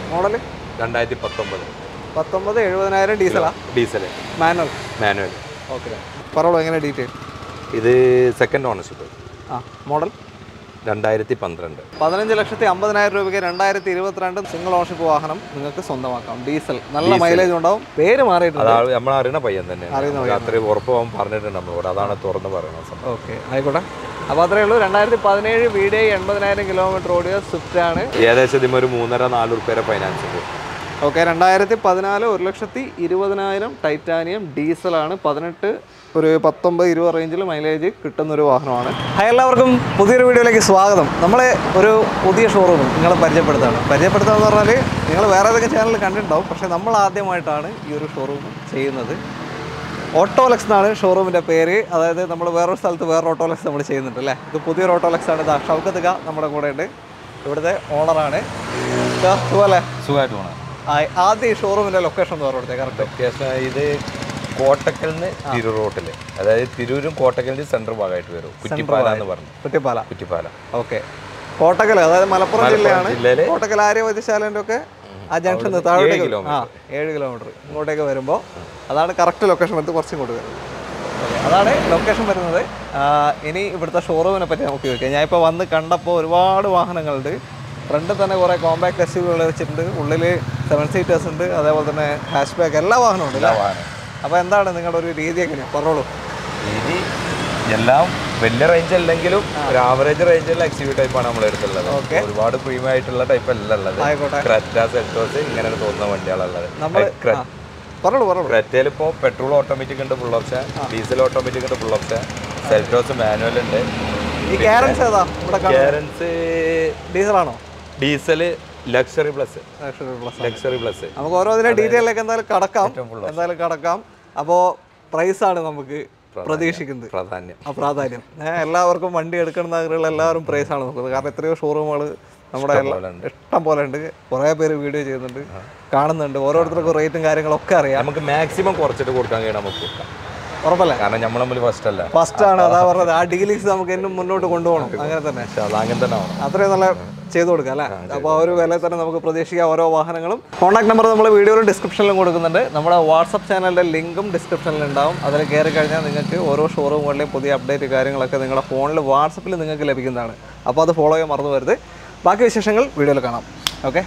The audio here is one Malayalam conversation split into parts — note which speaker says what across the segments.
Speaker 1: മോഡൽ
Speaker 2: രണ്ടായിരത്തി പത്തൊമ്പത്
Speaker 1: പത്തൊമ്പത് എഴുപതിനായിരം ഡീസലാ
Speaker 2: ഡീസൽ
Speaker 1: മാനുവൽ
Speaker 2: മാനുവൽ
Speaker 1: ഓക്കെ പറഞ്ഞോളൂ എങ്ങനെ ഡീറ്റെയിൽ
Speaker 2: ഇത് സെക്കൻഡ് ഓണർഷിപ്പ്
Speaker 1: ആ മോഡൽ
Speaker 2: രണ്ടായിരത്തി പന്ത്രണ്ട്
Speaker 1: പതിനഞ്ച് ലക്ഷത്തി അമ്പതിനായിരം രൂപയ്ക്ക് രണ്ടായിരത്തി ഇരുപത്തിരണ്ട് സിംഗിൾ ഓണർഷിപ്പ് വാഹനം നിങ്ങൾക്ക് സ്വന്തമാക്കാം ഡീസൽ നല്ല മൈലേജ് ഉണ്ടാവും പേര് മാറിയിട്ടുണ്ട്
Speaker 2: അതാ നമ്മൾ അറിയണ പയ്യൻ തന്നെയാണ്
Speaker 1: അറിയുന്ന
Speaker 2: നമുക്ക് അത്രയും ഉറപ്പ് അവൻ പറഞ്ഞിട്ടുണ്ട് നമ്മളോട് അതാണ് തുറന്ന് പറയുന്നത് സംഭവം
Speaker 1: ഓക്കെ ആയിക്കോട്ടെ അപ്പോൾ അത്രയേ ഉള്ളൂ രണ്ടായിരത്തി പതിനേഴ് വി ഡി എൺപതിനായിരം കിലോമീറ്റർ ഓടിയ സ്വിഫ്റ്റ് ആണ്
Speaker 2: ഏകദേശം ഇതിന് ഒരു മൂന്നര നാല് റുപ്യ ഫൈനാൻസ് ഉണ്ട്
Speaker 1: ഓക്കെ രണ്ടായിരത്തി പതിനാല് ഒരു ലക്ഷത്തി ഇരുപതിനായിരം ടൈറ്റാനിയം ഡീസലാണ് പതിനെട്ട് ഒരു പത്തൊമ്പത് ഇരുപത് റേഞ്ചിൽ മൈലേജ് കിട്ടുന്ന ഒരു വാഹനമാണ് ഹായ് എല്ലാവർക്കും പുതിയൊരു വീഡിയോയിലേക്ക് സ്വാഗതം നമ്മൾ ഒരു പുതിയ ഷോറൂം നിങ്ങളെ പരിചയപ്പെടുത്താണ് പരിചയപ്പെടുത്തുക എന്ന് പറഞ്ഞാൽ നിങ്ങൾ വേറെ ഏതൊക്കെ ചാനലിൽ കണ്ടിട്ടുണ്ടാവും പക്ഷേ നമ്മൾ ആദ്യമായിട്ടാണ് ഈ ഒരു ഷോറൂം ചെയ്യുന്നത് ഓട്ടോലെക്സ് എന്നാണ് ഷോറൂമിൻ്റെ പേര് അതായത് നമ്മൾ വേറൊരു സ്ഥലത്ത് വേറെ ഓട്ടോലെക്സ് നമ്മൾ ചെയ്യുന്നുണ്ട് അല്ലേ ഇത് പുതിയൊരു ഓട്ടോലെക്സ് ആണ് ഇതാ ഷൗക്കത്ത് ക നമ്മുടെ കൂടെ ഉണ്ട് ഇവിടുത്തെ ഓണറാണ് സുഖമല്ലേ
Speaker 2: സുഖമായിട്ട് പോകണം
Speaker 1: ആ, ആദ്യം ഈ ഷോറൂമിന്റെ ലൊക്കേഷൻ എന്ന് പറഞ്ഞോടത്തെ കറക്റ്റ്
Speaker 2: ലൊക്കേഷൻ ഇത് കോട്ടക്കലിന് തിരൂർ റോട്ടില് അതായത് തിരൂരും കോട്ടക്കലിന്റെ സെൻട്രൽ ഭാഗമായിട്ട് വരും കുറ്റിപ്പാല എന്ന് പറഞ്ഞു
Speaker 1: കുറ്റിപ്പാല
Speaker 2: കുറ്റിപ്പാല
Speaker 1: ഓക്കെ കോട്ടക്കൽ അതായത് മലപ്പുറം ജില്ലയാണ്
Speaker 2: ജില്ലയിലെ
Speaker 1: കോട്ടക്കൽ ആര്യ വൈദ്യശാലേൻ്റെ ഒക്കെ ആ ജംഗ്ഷൻ താഴോട്ടേക്ക്
Speaker 2: ഏഴ്
Speaker 1: ആ ഏഴ് കിലോമീറ്റർ ഇങ്ങോട്ടേക്ക് വരുമ്പോൾ അതാണ് കറക്റ്റ് ലൊക്കേഷൻ വരുന്നത് കുറച്ചും ഇങ്ങോട്ട് വരും ഓക്കെ അതാണ് ലൊക്കേഷൻ വരുന്നത് ആ, ഇനി ഇവിടുത്തെ ഷോറൂമിനെ പറ്റി നമുക്ക് ചോദിക്കാം ഞാൻ ഇപ്പോൾ വന്ന് കണ്ടപ്പോൾ ഒരുപാട് വാഹനങ്ങളുണ്ട് ഫ്രണ്ടിൽ തന്നെ കുറേ കോമ്പാക്ട് എസ് യുകൾ വെച്ചിട്ടുണ്ട് ഉള്ളിൽ സെവൻ സീറ്റേഴ്സ് ഉണ്ട് അതേപോലെ തന്നെ ഹാഷ് ബാക്ക് എല്ലാ വാഹനവും ഉണ്ട് അല്ലേ
Speaker 2: വാഹനം
Speaker 1: അപ്പോൾ എന്താണ് നിങ്ങളുടെ ഒരു രീതി എങ്ങനെയാണ് പറഞ്ഞോളൂ
Speaker 2: ഇനി എല്ലാം വലിയ റേഞ്ച് അല്ലെങ്കിലും ഒരു ആവറേജ് റേഞ്ചിലുള്ള എക്സിക്യൂ ടൈപ്പാണ് നമ്മൾ എടുത്തുള്ളത്
Speaker 1: Okay.
Speaker 2: ഒരുപാട് പ്രീമിയം ആയിട്ടുള്ള ടൈപ്പ് അല്ല ഉള്ളത്
Speaker 1: ആയിക്കോട്ടെ
Speaker 2: ക്രെറ്റ സെൽറ്റോസ് ഇങ്ങനെ തോന്നുന്ന വണ്ടികളുള്ളത്
Speaker 1: നമ്മൾ ആ, പറഞ്ഞോളൂ പറഞ്ഞോളൂ
Speaker 2: ക്രെറ്റയിൽ ഇപ്പോൾ പെട്രോൾ ഓട്ടോമാറ്റിക് ഉണ്ട് ഫുൾ ഓപ്ഷൻ ഡീസൽ ഓട്ടോമാറ്റിക് ഉണ്ട് ഫുൾ ഓപ്ഷൻ സെൽറ്റോസ് മാനുവൽ ഉണ്ട്
Speaker 1: ഈ ക്യാരൻസ് ഏതാ ഇവിടെ
Speaker 2: ക്യാരൻസ്
Speaker 1: ഡീസലാണോ
Speaker 2: diesel luxury plus
Speaker 1: plus
Speaker 2: luxury plus
Speaker 1: നമുക്ക് ഓരോ ഇതിന്റെ ഡീറ്റെയിലേക്ക് എന്തായാലും കടക്കാം
Speaker 2: ഏറ്റവും full
Speaker 1: എന്തായാലും കടക്കാം അപ്പോൾ പ്രൈസാണ് നമുക്ക് പ്രതീക്ഷിക്കുന്നത്
Speaker 2: പ്രാധാന്യം
Speaker 1: ആ പ്രാധാന്യം ഏഹ് എല്ലാവർക്കും വണ്ടി എടുക്കണം ആഗ്രഹമുള്ള എല്ലാവരും പ്രൈസാണ് നോക്കുന്നത് കാരണം എത്രയോ ഷോറൂമുകൾ നമ്മുടെ എല്ലാ-
Speaker 2: പോലെ ഉണ്ട്.
Speaker 1: ഇഷ്ടം പോലെ ഉണ്ട് കുറേ പേര് വീഡിയോ ചെയ്യുന്നുണ്ട് കാണുന്നുണ്ട് ഓരോരുത്തർക്കും റേറ്റും കാര്യങ്ങളൊക്കെ അറിയാം
Speaker 2: നമുക്ക് മാക്സിമം കുറച്ചിട്ട് കൊടുക്കാൻ കഴിയണം നമുക്ക് കൊടുക്കാം
Speaker 1: ഉറപ്പല്ലേ
Speaker 2: കാരണം നമ്മൾ തമ്മിൽ ഫസ്റ്റ് അല്ല
Speaker 1: ഫസ്റ്റ് ആണ് അതാ പറഞ്ഞത് ആ ഡീലിങ്സ് നമുക്ക് എന്നും മുന്നോട്ട് കൊണ്ടുപോകണം അങ്ങനെ തന്നെ
Speaker 2: പക്ഷെ അത് അങ്ങനെ തന്നെ ആവണം
Speaker 1: അത്രയും നല്ല ചെയ്തു കൊടുക്കാം അല്ലേ അപ്പോൾ ആ ഒരു വില തന്നെ നമുക്ക് പ്രതീക്ഷിക്കാം ഓരോ വാഹനങ്ങളും കോൺടാക്ട് നമ്പർ നമ്മൾ വീഡിയോയിലും ഡിസ്ക്രിപ്ഷനിലും കൊടുക്കുന്നുണ്ട് നമ്മുടെ വാട്സപ്പ് ചാനലിൻ്റെ ലിങ്കും ഡിസ്ക്രിപ്ഷനിൽ ഉണ്ടാവും അതിൽ കയറി കഴിഞ്ഞാൽ നിങ്ങൾക്ക് ഓരോ ഷോറൂമുകളിലെയും പുതിയ അപ്ഡേറ്റ് കാര്യങ്ങളൊക്കെ നിങ്ങളുടെ ഫോണിൽ വാട്സപ്പിൽ നിങ്ങൾക്ക് ലഭിക്കുന്നതാണ് അപ്പോൾ അത് ഫോളോ ചെയ്യാൻ മറന്നു വരുത് ബാക്കി വിശേഷങ്ങൾ വീഡിയോയിൽ കാണാം ഓക്കെ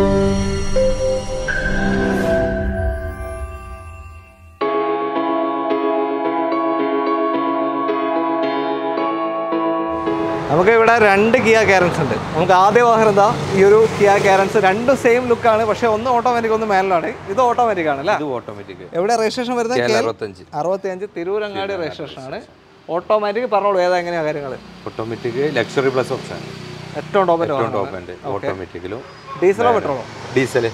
Speaker 1: നമുക്ക് ഇവിടെ രണ്ട് കിയ കാരൻസ് ഉണ്ട് നമുക്ക് ആദ്യ വാഹനം എന്താ ഈ ഒരു കിയ കാരൻസ് രണ്ടും സെയിം ലുക്കാണ് പക്ഷേ ഒന്ന് ഓട്ടോമാറ്റിക് ഒന്ന് മാനുവലാണ് ഇത് ഓട്ടോമാറ്റിക് ആണ് അല്ലേ
Speaker 2: ഇത് ഓട്ടോമാറ്റിക്
Speaker 1: എവിടെ രജിസ്ട്രേഷൻ വരുന്നത് കെ
Speaker 2: അറുപത്തഞ്ച്
Speaker 1: അറുപത്തിയഞ്ച് തിരൂരങ്ങാടി രജിസ്ട്രേഷൻ ആണ് ഓട്ടോമാറ്റിക് പറഞ്ഞോളൂ ഏതാ എങ്ങനെയാ കാര്യങ്ങൾ
Speaker 2: ഓട്ടോമാറ്റിക് ലക്ഷറി പ്ലസ് ഓപ്ഷൻ
Speaker 1: ഏറ്റവും ടോപ്പിൻ്റെ
Speaker 2: ഏറ്റവും ടോപ്പ് ഉണ്ട് ഓട്ടോമാറ്റിക്കിലും
Speaker 1: ഡീസലോ പെട്രോളോ
Speaker 2: ഡീസൽ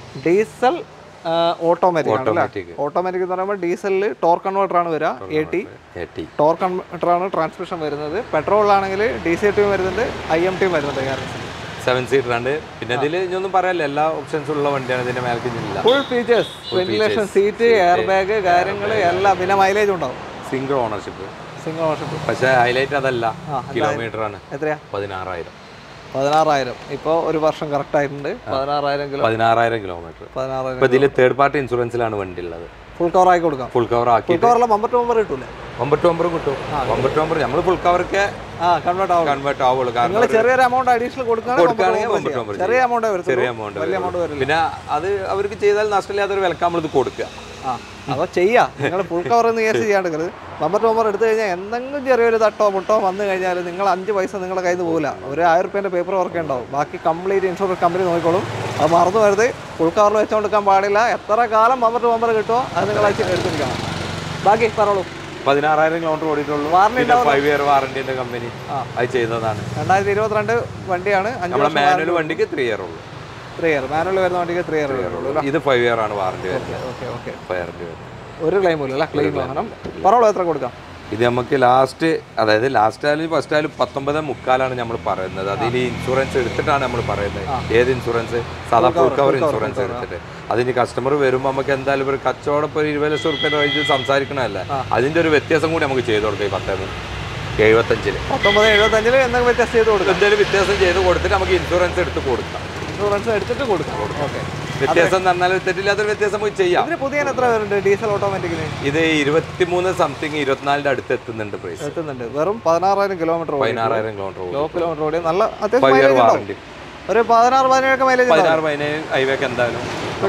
Speaker 1: ഡീസൽ ഓട്ടോമാറ്റിക് ആണ് അല്ലേ
Speaker 2: ഓട്ടോമാറ്റിക്
Speaker 1: ഓട്ടോമാറ്റിക് എന്ന് പറയുമ്പോൾ ഡീസലിൽ ടോർ കൺവേർട്ടർ ആണ് വരിക എ ടി
Speaker 2: എട്ടി
Speaker 1: ടോർ കൺവേർട്ടർ ആണ് ട്രാൻസ്മിഷൻ വരുന്നത് പെട്രോളിലാണെങ്കിൽ ഡി സി ടിയും വരുന്നുണ്ട് ഐ എം ടിയും വരുന്നുണ്ട് കാരൻസിൽ
Speaker 2: സെവൻ സീറ്റർ ഉണ്ട് പിന്നെ ഇതിൽ ഇതൊന്നും പറയാനില്ല എല്ലാ ഓപ്ഷൻസും ഉള്ള വണ്ടിയാണ് ഇതിന്റെ മേലേക്ക് ഇതില്ല
Speaker 1: full features ventilation seat airbag കാര്യങ്ങൾ എല്ലാം പിന്നെ മൈലേജ് ഉണ്ടാവും
Speaker 2: സിംഗിൾ ഓണർഷിപ്പ്
Speaker 1: സിംഗിൾ ഓണർഷിപ്പ്
Speaker 2: പക്ഷേ ഹൈലൈറ്റ് അതല്ല കിലോമീറ്റർ ആണ്
Speaker 1: എത്രയാ
Speaker 2: പതിനാറായിരം
Speaker 1: പതിനാറായിരം ഇപ്പോൾ ഒരു വർഷം കറക്റ്റ് ആയിട്ടുണ്ട് പതിനാറായിരം കിലോ
Speaker 2: പതിനാറായിരം കിലോമീറ്റർ
Speaker 1: പതിനാറായിരം
Speaker 2: ഇപ്പൊ ഇതിൽ തേർഡ് പാർട്ടി ഇൻഷുറൻസിലാണ് വണ്ടി ഉള്ളത്
Speaker 1: ഫുൾ കവർ ആക്കി കൊടുക്കാം
Speaker 2: ഫുൾ കവർ ആക്കി
Speaker 1: ഫുൾ കവറിലെ ബമ്പർ ടു ബമ്പർ കിട്ടൂലേ
Speaker 2: ഒമ്പത് ഒമ്പത് കിട്ടും ഒമ്പത് ഒമ്പത് നമ്മൾ ഫുൾ കവർക്ക്
Speaker 1: ആ കൺവേർട്ട് ആവും
Speaker 2: കൺവേർട്ട് ആവുള്ളൂ കാരണം
Speaker 1: നിങ്ങൾ ചെറിയൊരു എമൗണ്ട് അഡീഷണൽ കൊടുക്കുകയാണെങ്കിൽ
Speaker 2: കൊടുക്കുകയാണെങ്കിൽ
Speaker 1: ബമ്പർ
Speaker 2: ഒമ്പത്
Speaker 1: ചെയ്യാം.
Speaker 2: ഒമ്പത്
Speaker 1: ചെറിയ എമൗണ്ട് വരുത്തുള്ളൂ
Speaker 2: ചെറിയ എമൗണ്ട്
Speaker 1: വലിയ എമൗണ്ട് വരില്ല
Speaker 2: പിന്നെ അത് അവർക്ക് ചെയ്താൽ നഷ്ടമില്ലാത്തൊരു വിലക്ക് നമ്മളിത് കൊടുക്കുക
Speaker 1: ആ അപ്പോൾ ചെയ്യാം നിങ്ങൾ ഫുൾ കവർ എന്ന് കേസ് ചെയ്യാണ്ടെങ്കിൽ ബമ്പർ ടു ബമ്പർ എടുത്തു കഴിഞ്ഞാൽ എന്തെങ്കിലും ചെറിയൊരു തട്ടോ മുട്ടോ വന്നു കഴിഞ്ഞാൽ നിങ്ങൾ അഞ്ച് പൈസ നിങ്ങളുടെ കയ്യിൽ നിന്ന് പോകില്ല ഒരു ആയിരം റുപ്യേൻ്റെ പേപ്പർ വർക്ക് ഉണ്ടാവും ബാക്കി കംപ്ലീറ്റ് ഇൻഷുറൻസ് കമ്പനി നോക്കിക്കോളും അത് മറന്നു വരുത് ഫുൾ കവറിൽ വെച്ചുകൊടുക്കാൻ പാടില്ല എത്ര കാലം ബമ്പർ ടു ബമ്പർ കിട്ടുമോ അത് നിങ്ങൾ അയച്ച് എടുത്തിരിക്കണം ബാക്കി പറഞ്ഞോളൂ
Speaker 2: പതിനാറായിരം കിലോമീറ്റർ ഓടിയിട്ടുള്ളൂ
Speaker 1: വാറണ്ടി
Speaker 2: പിന്നെ ഫൈവ് ഇയർ വാറണ്ടിന്റെ കമ്പനി
Speaker 1: ആ.
Speaker 2: അത് ചെയ്യുന്നതാണ്
Speaker 1: രണ്ടായിരത്തി ഇരുപത്തിരണ്ട് വണ്ടിയാണ് അഞ്ച്
Speaker 2: നമ്മളെ മാനുവൽ വണ്ടിക്ക് ത്രീ ഇയർ ഉള്ളൂ
Speaker 1: ത്രീ ഇയർ മാനുവൽ വരുന്ന വണ്ടിക്ക് ത്രീ ഇയർ വരുള്ളൂ
Speaker 2: ഇത് ഫൈവ് ഇയർ ആണ് വാറണ്ടി വരുന്നത്
Speaker 1: ഓക്കെ ഓക്കെ
Speaker 2: വാറണ്ടി വരുന്നത്
Speaker 1: ഒരു ക്ലെയിം ഇല്ല അല്ലേ ക്ലെയിം വാഹനം പറഞ്ഞോളൂ എത്ര കൊടുക്കാം
Speaker 2: ഇത് നമുക്ക് ലാസ്റ്റ് അതായത് ലാസ്റ്റ് ആയാലും ഫസ്റ്റ് ആയാലും പത്തൊമ്പത് മുക്കാലാണ് നമ്മൾ പറയുന്നത് അതിൽ ഇൻഷുറൻസ് എടുത്തിട്ടാണ് നമ്മൾ പറയുന്നത് ഏത് ഇൻഷുറൻസ് സാധാ ഫുൾ കവർ ഇൻഷുറൻസ് എടുത്തിട്ട് അതിന് കസ്റ്റമർ വരുമ്പോൾ നമുക്ക് എന്തായാലും ഒരു കച്ചവടം ഇപ്പോൾ ഒരു ഇരുപത് ലക്ഷം റുപ്യ റേഞ്ചിൽ സംസാരിക്കണമല്ല അതിന്റെ ഒരു വ്യത്യാസം കൂടി നമുക്ക് ചെയ്ത് കൊടുക്കാം ഈ പത്ത് എഴുപത്തഞ്ചില്
Speaker 1: പത്തൊമ്പത് എഴുപത്തഞ്ചില് എന്തെങ്കിലും വ്യത്യാസം ചെയ്ത് കൊടുക്കാം
Speaker 2: എന്തെങ്കിലും വ്യത്യാസം ചെയ്ത് കൊടുത്തിട്ട് നമുക്ക് ഇൻഷുറൻസ് എടുത്ത് കൊടുക്കാം
Speaker 1: ഇൻഷുറൻസ് എടുത്തിട്ട് കൊടുക്കാം ഓക്കെ
Speaker 2: വ്യത്യാസം എന്ന് പറഞ്ഞാൽ തെറ്റില്ലാത്തൊരു വ്യത്യാസം പോയി ചെയ്യാം
Speaker 1: ഇതിന് പുതിയ എത്ര വരുന്നുണ്ട് ഡീസൽ ഓട്ടോമാറ്റിക്കിന്
Speaker 2: ഇത് ഇരുപത്തിമൂന്ന് സംതിങ് ഇരുപത്തിനാലിന്റെ അടുത്ത് എത്തുന്നുണ്ട് പ്രൈസ്
Speaker 1: എത്തുന്നുണ്ട് വെറും പതിനാറായിരം കിലോമീറ്റർ ഓടി
Speaker 2: പതിനാറായിരം കിലോമീറ്റർ
Speaker 1: ലോ കിലോമീറ്റർ ഓടി നല്ല അത്യാവശ്യം
Speaker 2: ഫൈവ് ഇയർ
Speaker 1: mileage ഉണ്ടാവും.
Speaker 2: വാറണ്ടി
Speaker 1: ഒരു പതിനാറ് പതിനേഴൊക്കെ മൈലേജ്
Speaker 2: പതിനാറ് പതിനേഴ് ഹൈവേക്ക് എന്തായാലും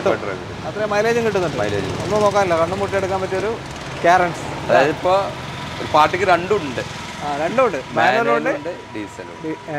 Speaker 1: അത്രയും മൈലേജും കിട്ടുന്നുണ്ട്
Speaker 2: മൈലേജ്
Speaker 1: ഒന്നും നോക്കാനില്ല കണ്ണും മുട്ടി എടുക്കാൻ പറ്റിയൊരു ക്യാരൻസ്
Speaker 2: അതായത് ഇപ്പൊ ഒരു പാർട്ടിക്ക് രണ്ടും ഉണ്ട്
Speaker 1: ആ രണ്ടും ഉണ്ട് മാനുവലും ഉണ്ട്
Speaker 2: ഡീസലും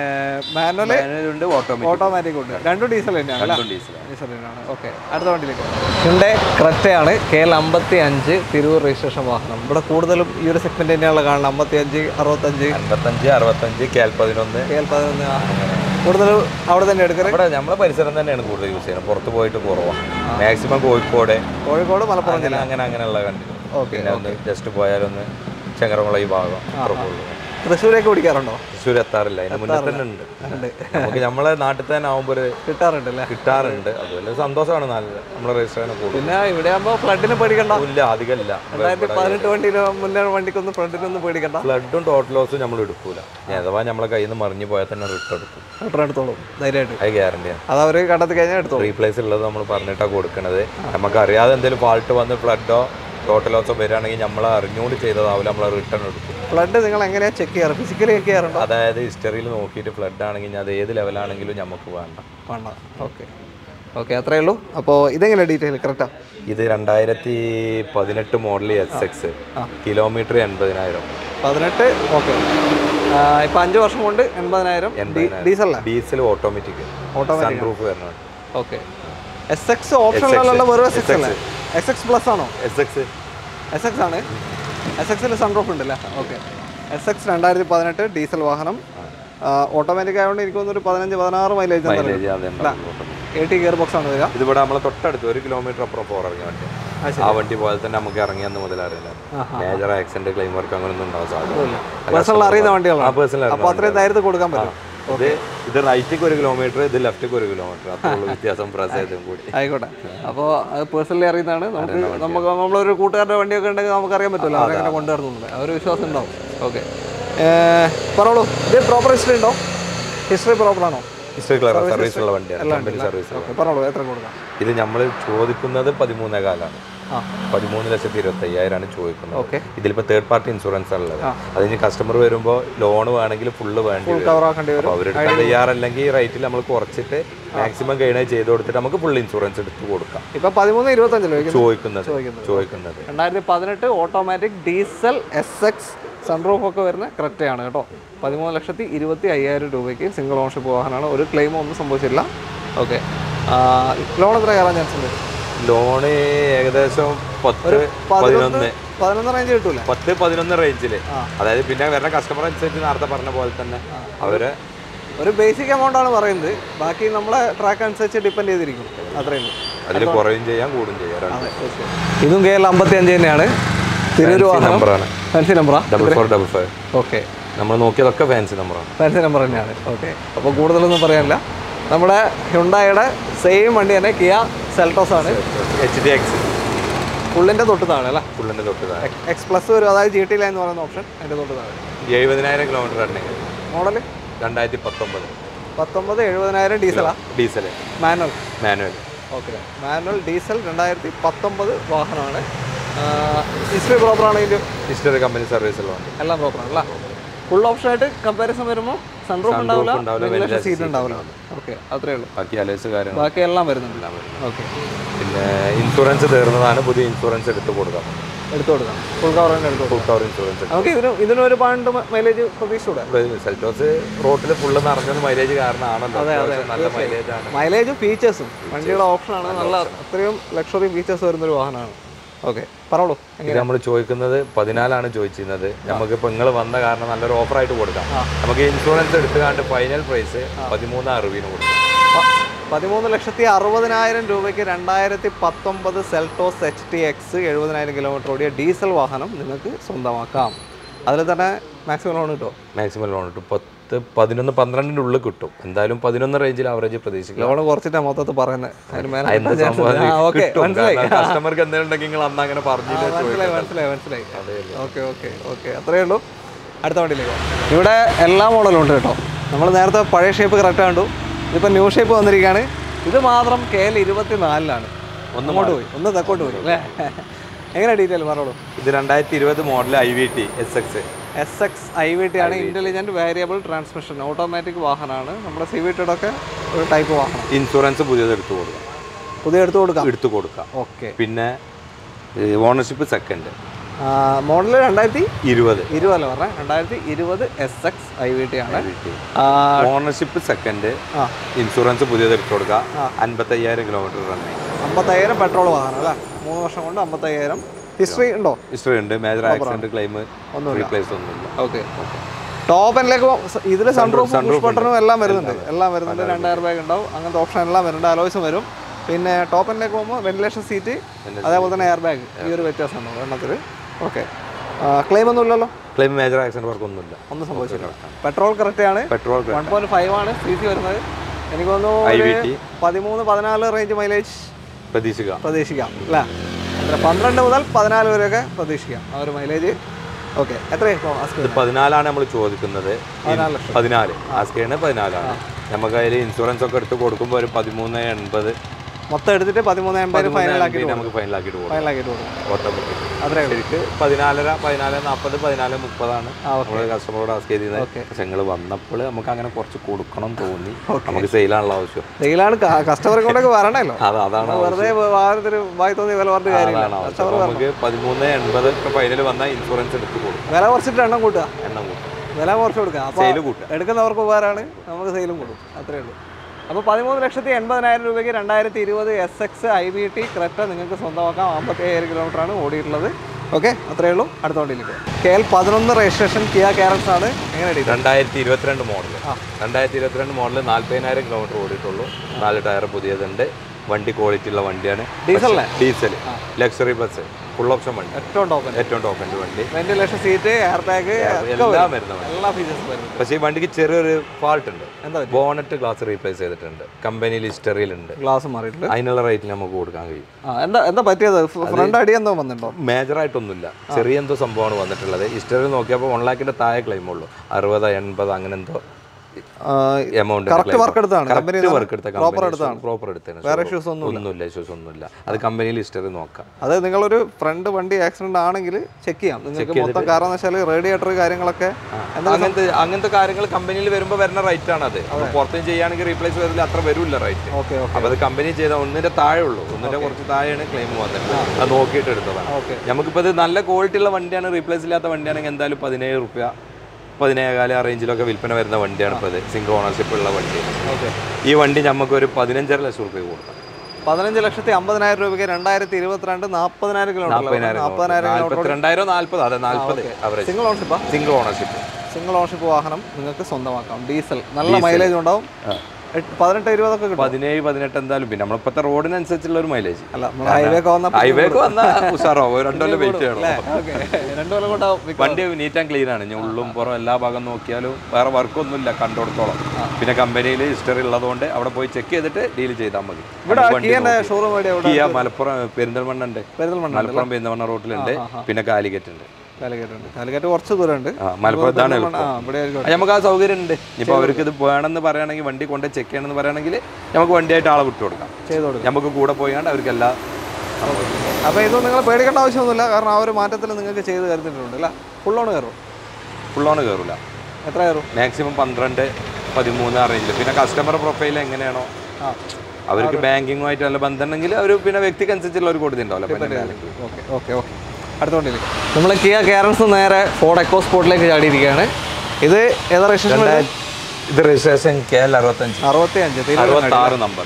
Speaker 1: മാനുവൽ
Speaker 2: ഉണ്ട് ഓട്ടോമാറ്റിക്
Speaker 1: ഓട്ടോമാറ്റിക് ഉണ്ട് രണ്ടും ഡീസൽ തന്നെയാണ് അല്ലേ
Speaker 2: രണ്ടും ഡീസലാണ്
Speaker 1: ഡീസൽ തന്നെയാണ് ഓക്കെ അടുത്ത വണ്ടിയിലേക്ക് ഹ്യുണ്ടേ ക്രെറ്റയാണ് കെ എൽ അമ്പത്തി അഞ്ച് തിരൂർ രജിസ്ട്രേഷൻ വാഹനം ഇവിടെ കൂടുതലും ഈ ഒരു സെഗ്മെന്റ് തന്നെയാണ് കാണുന്നത് അമ്പത്തി അഞ്ച് അറുപത്തഞ്ച്
Speaker 2: അൻപത്തഞ്ച് അറുപത്തഞ്ച് കേൽ പതിനൊന്ന്
Speaker 1: കെ എൽ പതിനൊന്ന് കൂടുതലും അവിടെ തന്നെ എടുക്കല്
Speaker 2: ഇവിടെ നമ്മളെ പരിസരം തന്നെയാണ് കൂടുതൽ യൂസ് ചെയ്യുന്നത് പുറത്ത് പോയിട്ട് കുറവാണ് മാക്സിമം കോഴിക്കോട്
Speaker 1: കോഴിക്കോട് മലപ്പുറം
Speaker 2: അങ്ങനെ അങ്ങനെ അങ്ങനെയുള്ള കണ്ടിട്ടുണ്ട്
Speaker 1: ഓക്കെ
Speaker 2: പിന്നെ ഒന്ന് ജസ്റ്റ് പോയാലൊന്ന് ചെങ്ങറമുള ഈ ഭാഗം അത്ര പോകുള്ളൂ
Speaker 1: തൃശ്ശൂരേക്ക് പിടിക്കാറുണ്ടോ
Speaker 2: തൃശ്ശൂർ എത്താറില്ല അതിന് മുന്നേ തന്നെ ഉണ്ട്
Speaker 1: ഉണ്ട്
Speaker 2: നമുക്ക് നമ്മളെ നാട്ടിൽ തന്നെ ആവുമ്പോൾ ഒരു
Speaker 1: കിട്ടാറുണ്ട് അല്ലേ
Speaker 2: കിട്ടാറുണ്ട് അതുപോലെ സന്തോഷമാണ് നല്ലത് നമ്മളെ രജിസ്ട്രേഷനെ കൂടുതൽ
Speaker 1: പിന്നെ ഇവിടെ ആകുമ്പോൾ ഫ്ലഡിന് പേടിക്കണ്ട
Speaker 2: ഇല്ല അധികം ഇല്ല
Speaker 1: രണ്ടായിരത്തി പതിനെട്ട് വണ്ടിയിലോ മുന്നേ വണ്ടിക്കൊന്നും ഫ്ലഡിനൊന്നും പേടിക്കണ്ട
Speaker 2: ഫ്ലഡും ടോട്ടൽ ലോസും നമ്മൾ എടുക്കൂല ഇനി അഥവാ നമ്മളെ കയ്യിൽ നിന്ന് മറിഞ്ഞു പോയാൽ തന്നെ റിട്ടേൺ എടുക്കും
Speaker 1: റിട്ടേൺ എടുത്തോളും ധൈര്യമായിട്ട്
Speaker 2: അത് ഗ്യാരണ്ടിയാണ്
Speaker 1: അത് അവർ കണ്ടെത്തി കഴിഞ്ഞാൽ എടുത്തോളും
Speaker 2: റീപ്ലേസ് ഉള്ളത് നമ്മൾ പറഞ്ഞിട്ടാണ് കൊടുക്കണത് നമുക്ക് അറിയാതെ എന്തെങ്കിലും ഫാൾട്ട് വന്ന് ഫ്ലഡോ ടോട്ടൽ ലോസോ വരികയാണെങ്കിൽ നമ്മൾ അറിഞ്ഞുകൊണ്ട് ചെയ്തതാവില്ല നമ്മൾ റിട്ടേൺ എടുക്കും
Speaker 1: ഫ്ലഡ് നിങ്ങൾ എങ്ങനെയാ ചെക്ക് ചെയ്യാറ് ഫിസിക്കലി ചെക്ക് ചെയ്യാറുണ്ടോ
Speaker 2: അതായത് ഹിസ്റ്ററിയിൽ നോക്കിയിട്ട് ഫ്ലഡ് ആണെങ്കിൽ അത് ഏത് ലെവലാണെങ്കിലും നമുക്ക് വേണ്ട
Speaker 1: വേണ്ട ഓക്കെ ഓക്കെ അത്രേ ഉള്ളൂ അപ്പോൾ ഇതെങ്ങനെ ഡീറ്റെയിൽ കറക്റ്റാ
Speaker 2: ഇത് രണ്ടായിരത്തി പതിനെട്ട് മോഡൽ എസ് എക്സ് കിലോമീറ്റർ എൺപതിനായിരം
Speaker 1: പതിനെട്ട് ഓക്കെ ഇപ്പം അഞ്ച് വർഷം കൊണ്ട് എൺപതിനായിരം ഡീസലല്ലേ
Speaker 2: ഡീസൽ ഓട്ടോമാറ്റിക്
Speaker 1: Automatic
Speaker 2: സൺറൂഫ് വരുന്നത്
Speaker 1: ഓക്കെ എസ് എക്സ് ഓപ്ഷനിലുള്ള വെറും എസ് എക്സ് അല്ലേ എസ് എക്സ് പ്ലസ് ആണോ
Speaker 2: എസ് എക്സ്
Speaker 1: എസ് എക്സ് ആണ് എസ് എക്സിൽ സൺറൂഫ് ഉണ്ടല്ലേ ഓക്കെ എസ് എക്സ് രണ്ടായിരത്തി പതിനെട്ട് ഡീസൽ വാഹനം ഓട്ടോമാറ്റിക് ആയതുകൊണ്ട് എനിക്ക് തോന്നുന്നു ഒരു പതിനഞ്ച് പതിനാറ് മൈലേജ്
Speaker 2: മൈലേജ് അതെ
Speaker 1: എ ടി ഗിയർ ബോക്സ് ആണ് വരിക
Speaker 2: ഇതിവിടെ നമ്മളെ തൊട്ടടുത്ത് ഒരു കിലോമീറ്റർ അപ്പുറം പോറിറങ്ങിയ വണ്ടി
Speaker 1: ആ,
Speaker 2: ആ വണ്ടി പോലെ തന്നെ നമുക്ക് ഇറങ്ങിയെന്ന് മുതൽ അറിയില്ല മേജർ ആക്സിഡന്റ് ക്ലെയിം വർക്ക് അങ്ങനെയൊന്നും ഉണ്ടാവാൻ സാധ്യത
Speaker 1: പേഴ്സണൽ അറിയുന്ന
Speaker 2: ആ
Speaker 1: വണ്ടികളാണ്
Speaker 2: പേഴ്സണൽ
Speaker 1: അപ്പോൾ അത്രയും ധൈര്യത്തിൽ കൊടുക്കാൻ പറ്റും
Speaker 2: ഇത് ഇത് റൈറ്റിക്ക് ഒരു കിലോമീറ്റർ ഇത് ലെഫ്റ്റിക്ക് ഒരു കിലോമീറ്റർ അത്രയുള്ള വ്യത്യാസം പ്രസേതും കൂടി
Speaker 1: ആയിക്കോട്ടെ അപ്പോൾ അത് പേഴ്സണലി അറിയുന്നതാണ് നമുക്ക് നമുക്ക് നമ്മളൊരു കൂട്ടുകാരുടെ വണ്ടിയൊക്കെ ഉണ്ടെങ്കിൽ നമുക്ക് അറിയാൻ പറ്റുമല്ലോ അവരെങ്ങനെ കൊണ്ടുവരുന്നുണ്ട് ആ ഒരു വിശ്വാസം ഉണ്ടാവും ഓക്കെ പറഞ്ഞോളൂ ഇത് പ്രോപ്പർ ഹിസ്റ്ററി ഉണ്ടോ ഹിസ്റ്ററി പ്രോപ്പർ ആണോ
Speaker 2: ഹിസ്റ്ററി ക്ലർ സർവീസ് ഉള്ള വണ്ടിയാണ് കമ്പനി സർവീസ്
Speaker 1: ഓക്കെ പറഞ്ഞോളൂ എത്ര കൊടുക്കാം
Speaker 2: ഇത് നമ്മൾ ചോദിക്കുന്നത് പതിമൂന്നേ കാലാണ്
Speaker 1: ആ
Speaker 2: പതിമൂന്ന് ലക്ഷത്തി ഇരുപത്തി അയ്യായിരമാണ് ചോദിക്കുന്നത്
Speaker 1: ഓക്കെ
Speaker 2: ഇതിലിപ്പോൾ തേർഡ് പാർട്ടി ഇൻഷുറൻസ് ഉള്ളത് അതിന് കസ്റ്റമർ വരുമ്പോൾ ലോൺ വേണമെങ്കിൽ ഫുള്ള് വേണ്ടി വരും
Speaker 1: കവർ ആക്കേണ്ടി വരും
Speaker 2: അപ്പോൾ അവരെടുക്കാൻ തയ്യാറല്ലെങ്കിൽ ഈ റേറ്റിൽ നമ്മൾ കുറച്ചിട്ട് മാക്സിമം കഴിഞ്ഞ ചെയ്ത് കൊടുത്തിട്ട് നമുക്ക് ഫുൾ ഇൻഷുറൻസ് എടുത്ത് കൊടുക്കാം
Speaker 1: ഇപ്പം പതിമൂന്ന് ഇരുപത്തഞ്ചല്ലോ
Speaker 2: ചോദിക്കുന്നത് ചോദിക്കുന്നത്
Speaker 1: രണ്ടായിരത്തി പതിനെട്ട് automatic diesel S X sunroof ഒക്കെ വരുന്ന കറക്റ്റാണ് കേട്ടോ പതിമൂന്ന് ലക്ഷത്തി ഇരുപത്തി അയ്യായിരം രൂപയ്ക്ക് സിംഗിൾ ഓണർഷിപ്പ് വാഹനമാണ് ഒരു ക്ലെയിമോ ഒന്നും സംഭവിച്ചില്ല ഓക്കെ ലോൺ എത്ര കയറാൻ ചാൻസ് ഉണ്ട്
Speaker 2: ലോണ് ഏകദേശം പത്ത് പതിനൊന്ന്
Speaker 1: പതിനൊന്ന് റേഞ്ച് കിട്ടൂലേ
Speaker 2: പത്ത് പതിനൊന്ന് റേഞ്ചിൽ അതായത് പിന്നെ വരുന്ന കസ്റ്റമർ അനുസരിച്ച് നേരത്തെ പറഞ്ഞ പോലെ തന്നെ അവര്
Speaker 1: ഒരു ബേസിക് എമൗണ്ട് ആണ് പറയുന്നത് ബാക്കി നമ്മളെ ട്രാക്ക് അനുസരിച്ച് ഡിപ്പെൻഡ് ചെയ്തിരിക്കും അത്രയേ ഉള്ളൂ
Speaker 2: അതിൽ കുറയും ചെയ്യാം കൂടും ചെയ്യാം രണ്ട്
Speaker 1: ഇതും കെ എൽ അമ്പത്തി അഞ്ച് തന്നെയാണ് തിരൂർ വാഹനം
Speaker 2: നമ്പറാണ്
Speaker 1: ഫാൻസി നമ്പറാ
Speaker 2: double four double five
Speaker 1: okay
Speaker 2: നമ്മൾ നോക്കിയതൊക്കെ ഫാൻസി നമ്പറാണ്
Speaker 1: ഫാൻസി നമ്പർ തന്നെയാണ് ഓക്കെ അപ്പോൾ കൂടുതലൊന്നും പറയാനില്ല നമ്മുടെ ഹ്യുണ്ടായുടെ സെയിം വണ്ടി തന്നെ കിയ സെൽട്ടോസ് ആണ്
Speaker 2: എച്ച് ഡി എക്സ്
Speaker 1: ഫുള്ളിൻ്റെ തൊട്ട് താഴെ അല്ല
Speaker 2: ഫുള്ളിൻ്റെ തൊട്ട് താഴെ
Speaker 1: എക്സ് പ്ലസ് വരും അതായത് ജി ടി ലൈൻ എന്ന് പറയുന്ന ഓപ്ഷൻ അതിൻ്റെ തൊട്ട് താഴെ
Speaker 2: എഴുപതിനായിരം കിലോമീറ്റർ റണ്ണിങ്
Speaker 1: മോഡൽ
Speaker 2: രണ്ടായിരത്തി പത്തൊമ്പത്
Speaker 1: പത്തൊമ്പത് എഴുപതിനായിരം ഡീസലാ
Speaker 2: diesel
Speaker 1: manual
Speaker 2: manual
Speaker 1: okay manual diesel രണ്ടായിരത്തി പത്തൊമ്പത് വാഹനമാണ് ഹിസ്റ്ററി പ്രോപ്പറാണ് ഇതിൻ്റെ
Speaker 2: ഹിസ്റ്ററി കമ്പനി സർവീസുള്ള വണ്ടി
Speaker 1: എല്ലാം പ്രോപ്പറാണ് അല്ല ഫുൾ ഓപ്ഷൻ ആയിട്ട് കമ്പാരിസൺ വരുമ്പോൾ സൺറൂഫ് ഉണ്ടാവില്ല
Speaker 2: ഉണ്ടാവില്ല,
Speaker 1: വെന്റിലേഷൻ സീറ്റ് ഉണ്ടാവില്ല ഓക്കെ അത്രേ ഉള്ളൂ
Speaker 2: ബാക്കി അലേഴ്സ് കാര്യങ്ങൾ
Speaker 1: ബാക്കി എല്ലാം വരുന്നുണ്ട് ഓക്കെ
Speaker 2: പിന്നെ ഇൻഷുറൻസ് തീർന്നതാണ് പുതിയ ഇൻഷുറൻസ് എടുത്ത് കൊടുക്കാം
Speaker 1: എടുത്തു കൊടുക്കാം ഫുൾ കവർ തന്നെ എടുത്തു കൊടുക്കാം
Speaker 2: ഫുൾ കവർ ഇൻഷുറൻസ്
Speaker 1: നമുക്ക് ഇതിന് ഇതിന് ഒരു പാണ്ട് മൈലേജ് പ്രതീക്ഷിച്ചൂടെ
Speaker 2: സെൽറ്റോസ് റോട്ടിൽ ഫുള്ള് നിറഞ്ഞത് മൈലേജ് കാരണമാണല്ലോ അത്യാവശ്യം നല്ല മൈലേജ് ആണ്
Speaker 1: മൈലേജും ഫീച്ചേഴ്സും വണ്ടിയുടെ ഓപ്ഷനാണ് നല്ല അത്രയും ലക്ഷറി ഫീച്ചേഴ്സ് വരുന്നൊരു വാഹനമാണ് ഓക്കെ പറഞ്ഞോളൂ
Speaker 2: ഇത് നമ്മൾ ചോദിക്കുന്നത് പതിനാലാണ് ചോദിച്ചിരുന്നത് നമുക്ക് ഇപ്പൊ നിങ്ങൾ വന്ന കാരണം നല്ലൊരു ഓഫർ ആയിട്ട് കൊടുക്കാം നമുക്ക് ഇൻഷുറൻസ് എടുത്തുകൊണ്ട് ഫൈനൽ പ്രൈസ് പതിമൂന്ന് അറുപതിന് കൊടുക്കാം
Speaker 1: പ- പതിമൂന്ന് ലക്ഷത്തി അറുപതിനായിരം രൂപയ്ക്ക് രണ്ടായിരത്തി പത്തൊമ്പത് സെൽട്ടോസ് എച്ച് ടി എക്സ് എഴുപതിനായിരം കിലോമീറ്റർ ഓടിയ ഡീസൽ വാഹനം നിങ്ങൾക്ക് സ്വന്തമാക്കാം അതിൽ തന്നെ മാക്സിമം ലോൺ കിട്ടുമോ
Speaker 2: മാക്സിമം ലോൺ കിട്ടും പത്ത് പതിനൊന്ന് പന്ത്രണ്ടിൻ്റെ ഉള്ളിൽ കിട്ടും എന്തായാലും പതിനൊന്ന് റേഞ്ചിൽ ആവറേജ് പ്രതീക്ഷിക്കാം
Speaker 1: ലോൺ കുറച്ചിട്ടാണ് മൊത്തത്തിൽ പറയുന്നത് അതിന് മേലെ
Speaker 2: എന്ത്
Speaker 1: കിട്ടാൻ chance ഉണ്ട്. ആ, ഓക്കെ മനസ്സിലായി
Speaker 2: കസ്റ്റമർക്ക് എന്തെങ്കിലും ഉണ്ടെങ്കിൽ നിങ്ങൾ അന്ന് അങ്ങനെ പറഞ്ഞില്ല
Speaker 1: മനസ്സിലായി മനസ്സിലായി മനസ്സിലായി ഓക്കെ ഓക്കെ ഓക്കെ അത്രയേ ഉള്ളൂ അടുത്ത വണ്ടിയിലേക്ക് പോകാം ഇവിടെ എല്ലാ മോഡലും ഉണ്ട് കേട്ടോ നമ്മൾ നേരത്തെ പഴയ ഷേപ്പ് കറക്റ്റ് കണ്ടു ഇതിപ്പോൾ ന്യൂ ഷേപ്പ് വന്നിരിക്കുകയാണ് ഇത് മാത്രം കെ എൽ ഇരുപത്തിനാലിലാണ്
Speaker 2: ഒന്ന്
Speaker 1: അങ്ങോട്ട് പോയി ഒന്ന് തെക്കോട്ട് പോയി അല്ലേ എങ്ങനെ ഡീറ്റെയിൽ പറഞ്ഞോളൂ
Speaker 2: ഇത് രണ്ടായിരത്തി ഇരുപത് model I V T S X
Speaker 1: S X I V T ആണ് ഇന്റലിജന്റ് വേരിയബിൾ ട്രാൻസ്മിഷൻ ഓട്ടോമാറ്റിക് വാഹനമാണ് നമ്മുടെ സി വി ടിയുടെ ഒക്കെ ഒരു ടൈപ്പ് വാഹനം
Speaker 2: ഇൻഷുറൻസ് പുതിയത് എടുത്തു കൊടുക്കാം
Speaker 1: പുതിയ എടുത്തു കൊടുക്കാം
Speaker 2: എടുത്തു കൊടുക്കാം
Speaker 1: ഓക്കെ
Speaker 2: പിന്നെ ഓണർഷിപ്പ് സെക്കൻഡ്
Speaker 1: മോഡൽ രണ്ടായിരത്തി
Speaker 2: ഇരുപത്
Speaker 1: ഇരുപതല്ല പറഞ്ഞത് രണ്ടായിരത്തി ഇരുപത് S X I V T ആണ് ആ,
Speaker 2: ഓണർഷിപ്പ് സെക്കൻഡ്
Speaker 1: ആ
Speaker 2: ഇൻഷുറൻസ് പുതിയത് എടുത്തു കൊടുക്കാം അൻപത്തയ്യായിരം കിലോമീറ്റർ റൺ ചെയ്യും
Speaker 1: അമ്പത്തയ്യായിരം പെട്രോൾ വാഹനം അല്ലേ മൂന്ന് വർഷം കൊണ്ട് അമ്പത്തയ്യായിരം ഹിസ്റ്ററി ഉണ്ടോ
Speaker 2: ഹിസ്റ്ററി ഉണ്ട് മേജർ ആക്സിഡന്റ് ക്ലെയിം റീപ്ലേസ് ഒന്നുമില്ല
Speaker 1: ഓക്കെ ടോപ്പ് എൻഡിലേക്ക് ഇതിൽ സൺറൂഫ് പുഷ് ബട്ടണും എല്ലാം വരുന്നുണ്ട് എല്ലാം വരുന്നുണ്ട് രണ്ട് എയർ ബാഗ് ഉണ്ടാവും അങ്ങനത്തെ ഓപ്ഷൻ എല്ലാം വരുന്നുണ്ട് അലോയ്സും വരും പിന്നെ ടോപ്പ് എൻഡിലേക്ക് പോകുമ്പോൾ വെന്റിലേഷൻ സീറ്റ് അതേപോലെ തന്നെ എയർ ബാഗ് ഈ ഒരു വ്യത്യാസമുണ്ട് എണ്ണത്തിൽ ഓക്കെ ക്ലെയിം ഒന്നും ഇല്ലല്ലോ
Speaker 2: ക്ലെയിം മേജർ ആക്സിഡന്റ് വർക്ക് ഒന്നുമില്ല
Speaker 1: ഒന്നും സംഭവിച്ചില്ല പെട്രോൾ കറക്റ്റ് ആണ്
Speaker 2: പെട്രോൾ
Speaker 1: വൺ പോയിന്റ് ഫൈവ് ആണ് സി സി വരുന്നത് എനിക്ക് തോന്നുന്നു ഒരു
Speaker 2: IVT.
Speaker 1: പതിമൂന്ന് പതിനാല് റേഞ്ച് മൈലേജ്
Speaker 2: പ്രതീക്ഷിക്കാം
Speaker 1: പ്രതീക്ഷിക്കാം അല്ലേ എത്ര പന്ത്രണ്ട് മുതൽ പതിനാല് വരെയൊക്കെ പ്രതീക്ഷിക്കാം ആ ഒരു മൈലേജ് ഓക്കെ എത്രയാണ്
Speaker 2: ഇത് പതിനാലാണ് നമ്മൾ ചോദിക്കുന്നത്
Speaker 1: പതിനാല് ലക്ഷം.
Speaker 2: പതിനാല് ആസ്കയാണ് പതിനാലാണ് നമുക്ക് അതിൽ ഇൻഷുറൻസ് ഒക്കെ എടുത്ത് കൊടുക്കുമ്പോൾ ഒരു പതിമൂന്ന് എൺപത്
Speaker 1: മൊത്തം എടുത്തിട്ട് പതിമൂന്ന് എൺപത് ഫൈനലാക്കി
Speaker 2: നമുക്ക് ഫൈനലാക്കിയിട്ട് പോകും
Speaker 1: ഫൈനലാക്കിയിട്ട് കൊടുക്കും
Speaker 2: ഓട്ടോമാറ്റിക്
Speaker 1: അത്രേ ഉള്ളൂ
Speaker 2: ശരിക്ക് പതിനാലര പതിനാല് നാൽപ്പത് പതിനാല് മുപ്പതാണ്
Speaker 1: ആ, ഓക്കെ.
Speaker 2: നമ്മൾ കസ്റ്റമറോട് ആസ്ക് ചെയ്തിരുന്നത്
Speaker 1: ഓക്കെ.
Speaker 2: പക്ഷെ നിങ്ങൾ വന്നപ്പോൾ നമുക്ക് അങ്ങനെ കുറച്ച് കൊടുക്കണം തോന്നി നമുക്ക് സെയിലാണുള്ള ആവശ്യം
Speaker 1: ഡെയിലാണ് കസ്റ്റമറെ കൊണ്ടൊക്കെ വരണല്ലോ
Speaker 2: അത് അതാണ് ആവശ്യം.
Speaker 1: വെറുതെ വാഹനത്തിന് വായി തോന്നി വില പറഞ്ഞ കാര്യമില്ല
Speaker 2: അതാണ് ആവശ്യം അപ്പോൾ നമുക്ക് പതിമൂന്ന് എൺപത് ഒക്കെ ഫൈനൽ വന്നാൽ ഇൻഷുറൻസ് എടുത്ത് കൊടുക്കും
Speaker 1: വില കുറച്ചിട്ട് എണ്ണം കൂട്ടുക
Speaker 2: എണ്ണം കൂട്ടും
Speaker 1: വില കുറച്ച് കൊടുക്കുക അപ്പോൾ
Speaker 2: സെയിൽ കൂട്ടുക
Speaker 1: എടുക്കുന്നവർക്ക് ഉപകാരമാണ് നമുക്ക് സെയിലും കൊടുക്കും അത്രേ ഉള്ളൂ അപ്പോൾ പതിമൂന്ന് ലക്ഷത്തി എൺപതിനായിരം രൂപയ്ക്ക് രണ്ടായിരത്തി ഇരുപത് S X I V T Creta നിങ്ങൾക്ക് സ്വന്തമാക്കാം അമ്പത്തി അയ്യായിരം കിലോമീറ്ററാണ് ഓടിയിട്ടുള്ളത് ഓക്കെ അത്രേ ഉള്ളൂ അടുത്ത വണ്ടിയിലേക്ക് കെ എൽ പതിനൊന്ന് രജിസ്ട്രേഷൻ കിയ കാരൻസ് ആണ് എങ്ങനെ ഡീറ്റെയിൽ
Speaker 2: രണ്ടായിരത്തി ഇരുപത്തിരണ്ട് മോഡൽ രണ്ടായിരത്തി ഇരുപത്തിരണ്ട് മോഡൽ നാല്പതിനായിരം കിലോമീറ്റർ ഓടിയിട്ടുള്ളൂ നാല് ടയർ പുതിയതുണ്ട് വണ്ടി ക്വാളിറ്റി ഉള്ള വണ്ടിയാണ്
Speaker 1: ഡീസലല്ലേ
Speaker 2: diesel luxury plus full option വണ്ടി
Speaker 1: ഏറ്റവും ടോപ്പ്
Speaker 2: ഏറ്റവും ടോപ്പ് എൻ്റെ വണ്ടി
Speaker 1: വെന്റിലേഷൻ സീറ്റ് എയർ ബാഗ്
Speaker 2: എല്ലാം വരുന്ന വണ്ടി
Speaker 1: എല്ലാ ഫീച്ചേഴ്സും വരുന്നുണ്ട്
Speaker 2: പക്ഷേ ഈ വണ്ടിക്ക് ചെറിയൊരു ഫാൾട്ട് ഉണ്ട്
Speaker 1: എന്താ പറ്റി
Speaker 2: ബോണറ്റ് ഗ്ലാസ് റീപ്ലേസ് ചെയ്തിട്ടുണ്ട് കമ്പനിയിൽ ഹിസ്റ്ററിയിലുണ്ട്
Speaker 1: ഗ്ലാസ് മാറിയിട്ടുണ്ട്
Speaker 2: അതിനുള്ള റേറ്റിൽ നമുക്ക് കൊടുക്കാൻ കഴിയും
Speaker 1: ആ എന്താ എന്താ പറ്റിയത് ഫ്രണ്ട് അടി എന്തോ വന്നിട്ടുണ്ടോ
Speaker 2: മേജർ ആയിട്ടൊന്നുമില്ല ചെറിയ എന്തോ സംഭവമാണ് വന്നിട്ടുള്ളത് ഹിസ്റ്ററി നോക്കിയപ്പോൾ വൺ ലാഖിന്റെ താഴെ ക്ലെയിം ഉള്ളൂ അറുപത് എൺപത് അങ്ങനെ എന്തോ എമൗണ്ട്
Speaker 1: കറക്റ്റ് വർക്ക് എടുത്താണ് കമ്പനി
Speaker 2: വർക്ക് എടുത്ത
Speaker 1: പ്രോപ്പർ എടുത്താണ്
Speaker 2: പ്രോപ്പർ എടുത്തതിന്
Speaker 1: വേറെ ഇഷ്യൂസ് ഒന്നും
Speaker 2: ഒന്നുമില്ല ഇഷ്യൂസ് ഒന്നുമില്ല അത് കമ്പനിയിൽ ഹിസ്റ്ററി നോക്കാം
Speaker 1: അത് നിങ്ങളൊരു ഫ്രണ്ട് വണ്ടി ആക്സിഡന്റ് ആണെങ്കിൽ ചെക്ക് ചെയ്യാം നിങ്ങൾക്ക് മൊത്തം കാരണം വെച്ചാൽ റേഡിയേറ്റർ കാര്യങ്ങളൊക്കെ എന്താ
Speaker 2: അങ്ങനത്തെ അങ്ങനത്തെ കാര്യങ്ങൾ കമ്പനിയിൽ വരുമ്പോൾ വരുന്ന റേറ്റ് ആണ് അത് പുറത്തും ചെയ്യുകയാണെങ്കിൽ റീപ്ലേസ് വരില്ല അത്ര വരില്ല റേറ്റ്
Speaker 1: ഓക്കെ ഓക്കെ
Speaker 2: അപ്പൊ അത് കമ്പനി ചെയ്ത ഒന്നിന്റെ താഴെ ഉള്ളൂ ഒന്നിന്റെ കുറച്ച് താഴെയാണ് ക്ലെയിം വന്നിട്ടുള്ളത് അത് നോക്കിയിട്ട് എടുത്തതാണ്
Speaker 1: ഓക്കെ
Speaker 2: നമുക്കിപ്പോൾ ഇത് നല്ല ക്വാളിറ്റി ഉള്ള വണ്ടിയാണ് റീപ്ലേസ് ഇല്ലാത്ത വണ്ടിയാണെങ്കിൽ എന്തായാലും പതിനേഴ് റുപ്യ പതിനേകാല ആ റേഞ്ചിലൊക്കെ വിൽപ്പന വരുന്ന വണ്ടിയാണ് ഇപ്പോൾ ഇത് സിംഗിൾ ഓണർഷിപ്പ് ഉള്ള വണ്ടി
Speaker 1: ഓക്കെ
Speaker 2: ഈ വണ്ടി നമുക്ക് ഒരു പതിനഞ്ചര ലക്ഷം റുപ്യ കൊടുക്കാം
Speaker 1: പതിനഞ്ച് ലക്ഷത്തി അമ്പതിനായിരം രൂപയ്ക്ക് രണ്ടായിരത്തി ഇരുപത്തിരണ്ട് നാൽപ്പതിനായിരം കിലോമീറ്റർ
Speaker 2: നാൽപ്പതിനായിരം
Speaker 1: നാൽപ്പതിനായിരം കിലോമീറ്റർ
Speaker 2: നാൽപ്പത്തിരണ്ടായിരോ നാൽപ്പത് അതെ നാൽപ്പത് അവറേജ്
Speaker 1: സിംഗിൾ ഓൺഷിപ്പാ
Speaker 2: സിംഗിൾ ഓണർഷിപ്പ്
Speaker 1: സിംഗിൾ ഓൺഷിപ്പ് വാഹനം നിങ്ങൾക്ക് സ്വന്തമാക്കാം ഡീസൽ നല്ല മൈലേജ് ഉണ്ടാവും എട്ട്- പതിനെട്ട് ഇരുപതൊക്കെ കിട്ടും
Speaker 2: പതിനേഴ് പതിനെട്ട് എന്തായാലും പിന്നെ നമ്മളിപ്പോഴത്തെ റോഡിനനുസരിച്ചുള്ള ഒരു മൈലേജ്
Speaker 1: അല്ല നമ്മൾ ഹൈവേ ഒക്കെ വന്ന
Speaker 2: ഹൈവേക്ക് വന്നാൽ ഉഷാറാവും രണ്ടു കൊല്ലം വെയിറ്റ് ചെയ്യണം
Speaker 1: ഓക്കെ രണ്ടു കൊല്ലം കൊണ്ടാവും മിക്ക-
Speaker 2: വണ്ടി നീറ്റ് ആൻഡ് ക്ലീൻ ആണ് ഇനി ഉള്ളും പുറം എല്ലാ ഭാഗം നോക്കിയാലും വേറെ വർക്കൊന്നുമില്ല കണ്ടോടത്തോളം പിന്നെ കമ്പനിയിൽ ഹിസ്റ്ററി ഉള്ളതുകൊണ്ട് അവിടെ പോയി ചെക്ക് ചെയ്തിട്ട് ഡീൽ ചെയ്താൽ മതി
Speaker 1: ഇവിടെ
Speaker 2: നമുക്ക് വണ്ടി
Speaker 1: കിയന്റെ ഷോറൂം എവിടെ ഇവിടെ
Speaker 2: കിയ മലപ്പുറം പെരിന്തൽമണ്ണ ഉണ്ട്
Speaker 1: പെരുന്തൽമണ്ണ
Speaker 2: മലപ്പുറം പെരിന്തൽമണ്ണ റോട്ടിലുണ്ട് പിന്നെ കാലിക്കറ്റ് ഉണ്ട്
Speaker 1: കാലിക്കറ്റ് ഉണ്ട് കാലിക്കറ്റ് കുറച്ച് ദൂരമുണ്ട്
Speaker 2: ആ മലപ്പുറം ഇതാണ്
Speaker 1: ആ
Speaker 2: എളുപ്പം
Speaker 1: ഇവിടെ ആയിരിക്കും
Speaker 2: ആ, നമുക്ക് ആ സൗകര്യം ഉണ്ട് ഇനിയിപ്പോൾ അവർക്ക് ഇത് വേണമെന്ന് പറയുകയാണെങ്കിൽ വണ്ടി കൊണ്ട് ചെക്ക് ചെയ്യണമെന്ന് പറയുകയാണെങ്കിൽ നമുക്ക് വണ്ടിയായിട്ട് ആളെ വിട്ടു കൊടുക്കാം
Speaker 1: ചെയ്ത് കൊടുക്കും
Speaker 2: നമുക്ക് കൂടെ പോയാണ്ട് അവർക്ക് എല്ലാ
Speaker 1: അപ്പോൾ ഇത് നിങ്ങൾ പേടിക്കേണ്ട ആവശ്യമൊന്നുമില്ല കാരണം ആ ഒരു മാറ്റത്തിൽ നിങ്ങൾക്ക് ചെയ്ത് കരുതിയിട്ടുണ്ട് അല്ല ഫുൾ ഓൺ കയറും
Speaker 2: ഫുള്ളോണ് കയറില്ല
Speaker 1: എത്ര കയറും
Speaker 2: മാക്സിമം പന്ത്രണ്ട് പതിമൂന്ന് ആ റേഞ്ചിൽ പിന്നെ കസ്റ്റമർ പ്രൊഫൈൽ എങ്ങനെയാണോ
Speaker 1: ആ
Speaker 2: അവർക്ക് ബാങ്കിങ്ങുമായിട്ട് നല്ല ബന്ധം ഉണ്ടെങ്കിൽ അവർ പിന്നെ വ്യക്തിക്ക് അനുസരിച്ചുള്ള ഒരു കൊടുത്തി ഉണ്ടാവില്ല
Speaker 1: ഓക്കെ ഓക്കെ ഓക്കെ അടുത്തോണ്ടിരിക്കും നമ്മൾ കിയ കാരൻസ് നേരെ ഫോർഡ് എക്കോ സ്പോർട്ടിലേക്ക് ചാടിയിരിക്കുകയാണ് ഇത് ഏതാ രജിസ്ട്രേഷൻ
Speaker 2: ഇത് രജിസ്ട്രേഷൻ കെ എൽ അറുപത്തഞ്ച്
Speaker 1: അറുപത്തി അഞ്ച്
Speaker 2: അറുപത്തി ആറ് നമ്പർ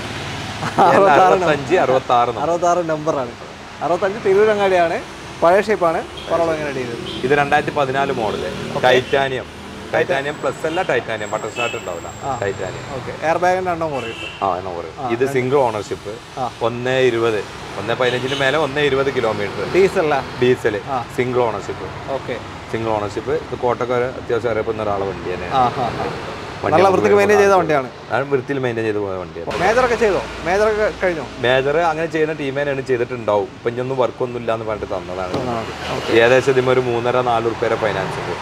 Speaker 2: അറുപത്തഞ്ച് അറുപത്തി ആറ് നമ്പർ
Speaker 1: അറുപത്തി ആറ് നമ്പറാണ് അറുപത്തഞ്ച് തിരൂരങ്ങാടിയാണ് പഴയ ഷേപ്പാണ് പറവളം എങ്ങനെ ഡീൽ ചെയ്തത്
Speaker 2: ഇത് രണ്ടായിരത്തി പതിനാല് മോഡല് ടൈറ്റാനിയം ടൈറ്റാനിയം പ്ലസ് അല്ല ടൈറ്റാനിയം ബട്ടർ സ്റ്റാർട്ട് ഉണ്ടാവില്ല ടൈറ്റാനിയം
Speaker 1: ഓക്കെ എയർ ബാഗിൻ്റെ എണ്ണം കുറയും
Speaker 2: ആ എന്നാ പറയും ഇത് സിംഗിൾ ഓണർഷിപ്പ്
Speaker 1: ആ.
Speaker 2: ഒന്ന് ഇരുപത് ഒന്ന് പതിനഞ്ചിന് മേലെ ഒന്ന് ഇരുപത് കിലോമീറ്റർ
Speaker 1: ഡീസല്ല
Speaker 2: diesel single ownership
Speaker 1: okay
Speaker 2: single ownership ഇത് കോട്ടക്കാര് അത്യാവശ്യം അറിയപ്പെടുന്ന ഒരാളെ വണ്ടി തന്നെയാണ്
Speaker 1: ആ ഹാ നല്ല വൃത്തിക്ക് മെയിൻറ്റെയിൻ ചെയ്ത വണ്ടിയാണ്
Speaker 2: ഞാൻ വൃത്തിയിൽ മെയിൻറ്റെയിൻ ചെയ്ത് പോയ വണ്ടിയാണ്
Speaker 1: മേജറൊക്കെ ചെയ്തോ മേജറൊക്കെ കഴിഞ്ഞോ
Speaker 2: മേജർ അങ്ങനെ ചെയ്യുന്ന ടീമേനാണ് ചെയ്തിട്ടുണ്ടാവും ഇപ്പൊ ഇനിയൊന്നും വർക്കൊന്നും ഇല്ല എന്ന് പറഞ്ഞിട്ട് തന്നതാണ് ഏകദേശം ഇതിന് ഒരു മൂന്നര നാല് റുപ്യ ഫൈനാൻസ് ഉണ്ട്